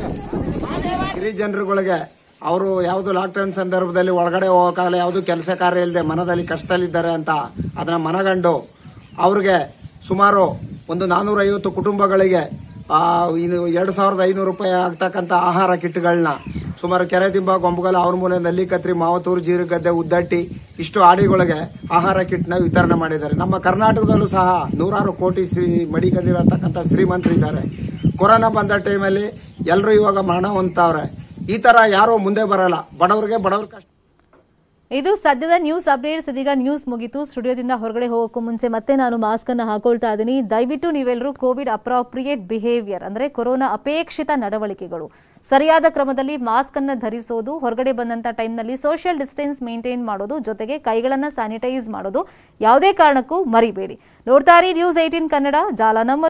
ಹಿರಿ ಜನರುಗಳಿಗೆ ಅವರು ಯಾವುದು ಲಾಕ್ಡೌನ್ ಸಂದರ್ಭದಲ್ಲಿ ಒಳಗಡೆ ಹೋಗೋಕ್ಕಾಗಲ್ಲ ಯಾವುದು ಕೆಲಸ ಕಾರ್ಯ ಇಲ್ಲದೆ ಮನದಲ್ಲಿ ಕಷ್ಟದಲ್ಲಿದ್ದಾರೆ ಅಂತ ಅದನ್ನು ಮನಗಂಡು ಅವ್ರಿಗೆ ಸುಮಾರು ಒಂದು ನಾನ್ನೂರೈವತ್ತು ಕುಟುಂಬಗಳಿಗೆ ಆ, ಇನ್ನು ಎರಡು ಸಾವಿರದ ಐನೂರು ರೂಪಾಯಿ ಆಗ್ತಕ್ಕಂಥ ಆಹಾರ ಕಿಟ್ಗಳನ್ನ ಸುಮಾರು ಕೆರೆದಿಂಬ ಗೊಂಬಗಲ್ ಅವ್ರ ಮೂಲೆ ನಲ್ಲಿ ಕತ್ರಿ ಮಾವತೂರು ಜೀರುಗದ್ದೆ ಉದ್ದಟ್ಟಿ ಇಷ್ಟು ಆಡಿಗಳಿಗೆ ಆಹಾರ ಕಿಟ್ನ ವಿತರಣೆ ಮಾಡಿದ್ದಾರೆ ನಮ್ಮ ಕರ್ನಾಟಕದಲ್ಲೂ ಸಹ ನೂರಾರು ಕೋಟಿ ಶ್ರೀ ಮಡಿಕಂದಿರತಕ್ಕಂಥ ಶ್ರೀಮಂತರಿದ್ದಾರೆ ಕೊರೋನಾ ಬಂದ ಟೈಮಲ್ಲಿ ಎಲ್ಲರೂ ಇವಾಗ ಮರಣ ಹೊಂದ್ತಾವ್ರೆ ಈ ಥರ ಯಾರೂ ಮುಂದೆ ಬರಲ್ಲ ಬಡವ್ರಿಗೆ ಬಡವ್ರ ಕಷ್ಟ ಇದು ಸದ್ಯದ ನ್ಯೂಸ್ ಅಪ್ಡೇಟ್ಸ್ ಇದೀಗ ನ್ಯೂಸ್ ಮುಗೀತು ಸ್ಟುಡಿಯೋದಿಂದ ಹೊರಗಡೆ ಹೋಗೋಕ್ಕೂ ಮುಂಚೆ ಮತ್ತೆ ನಾನು ಮಾಸ್ಕ್ ಅನ್ನ ಹಾಕೊಳ್ತಾ ಇದ್ದೀನಿ ದಯವಿಟ್ಟು ನೀವೆಲ್ಲರೂ ಕೋವಿಡ್ ಅಪ್ರಾಪ್ರಿಯೇಟ್ ಬಿಹೇವಿಯರ್ ಅಂದ್ರೆ ಕೊರೋನಾ ಅಪೇಕ್ಷಿತ ನಡವಳಿಕೆಗಳು ಸರಿಯಾದ ಕ್ರಮದಲ್ಲಿ ಮಾಸ್ಕ್ ಅನ್ನ ಧರಿಸೋದು ಹೊರಗಡೆ ಬಂದಂತ ಟೈಮ್ನಲ್ಲಿ ಸೋಷಿಯಲ್ ಡಿಸ್ಟೆನ್ಸ್ ಮೇಂಟೈನ್ ಮಾಡೋದು ಜೊತೆಗೆ ಕೈಗಳನ್ನ ಸ್ಯಾನಿಟೈಸ್ ಮಾಡೋದು ಯಾವುದೇ ಕಾರಣಕ್ಕೂ ಮರಿಬೇಡಿ ನೋಡ್ತಾ ಇರಿ ನ್ಯೂಸ್ ಏಟೀನ್ ಕನ್ನಡ ಜಾಲ ನಮ್ಮ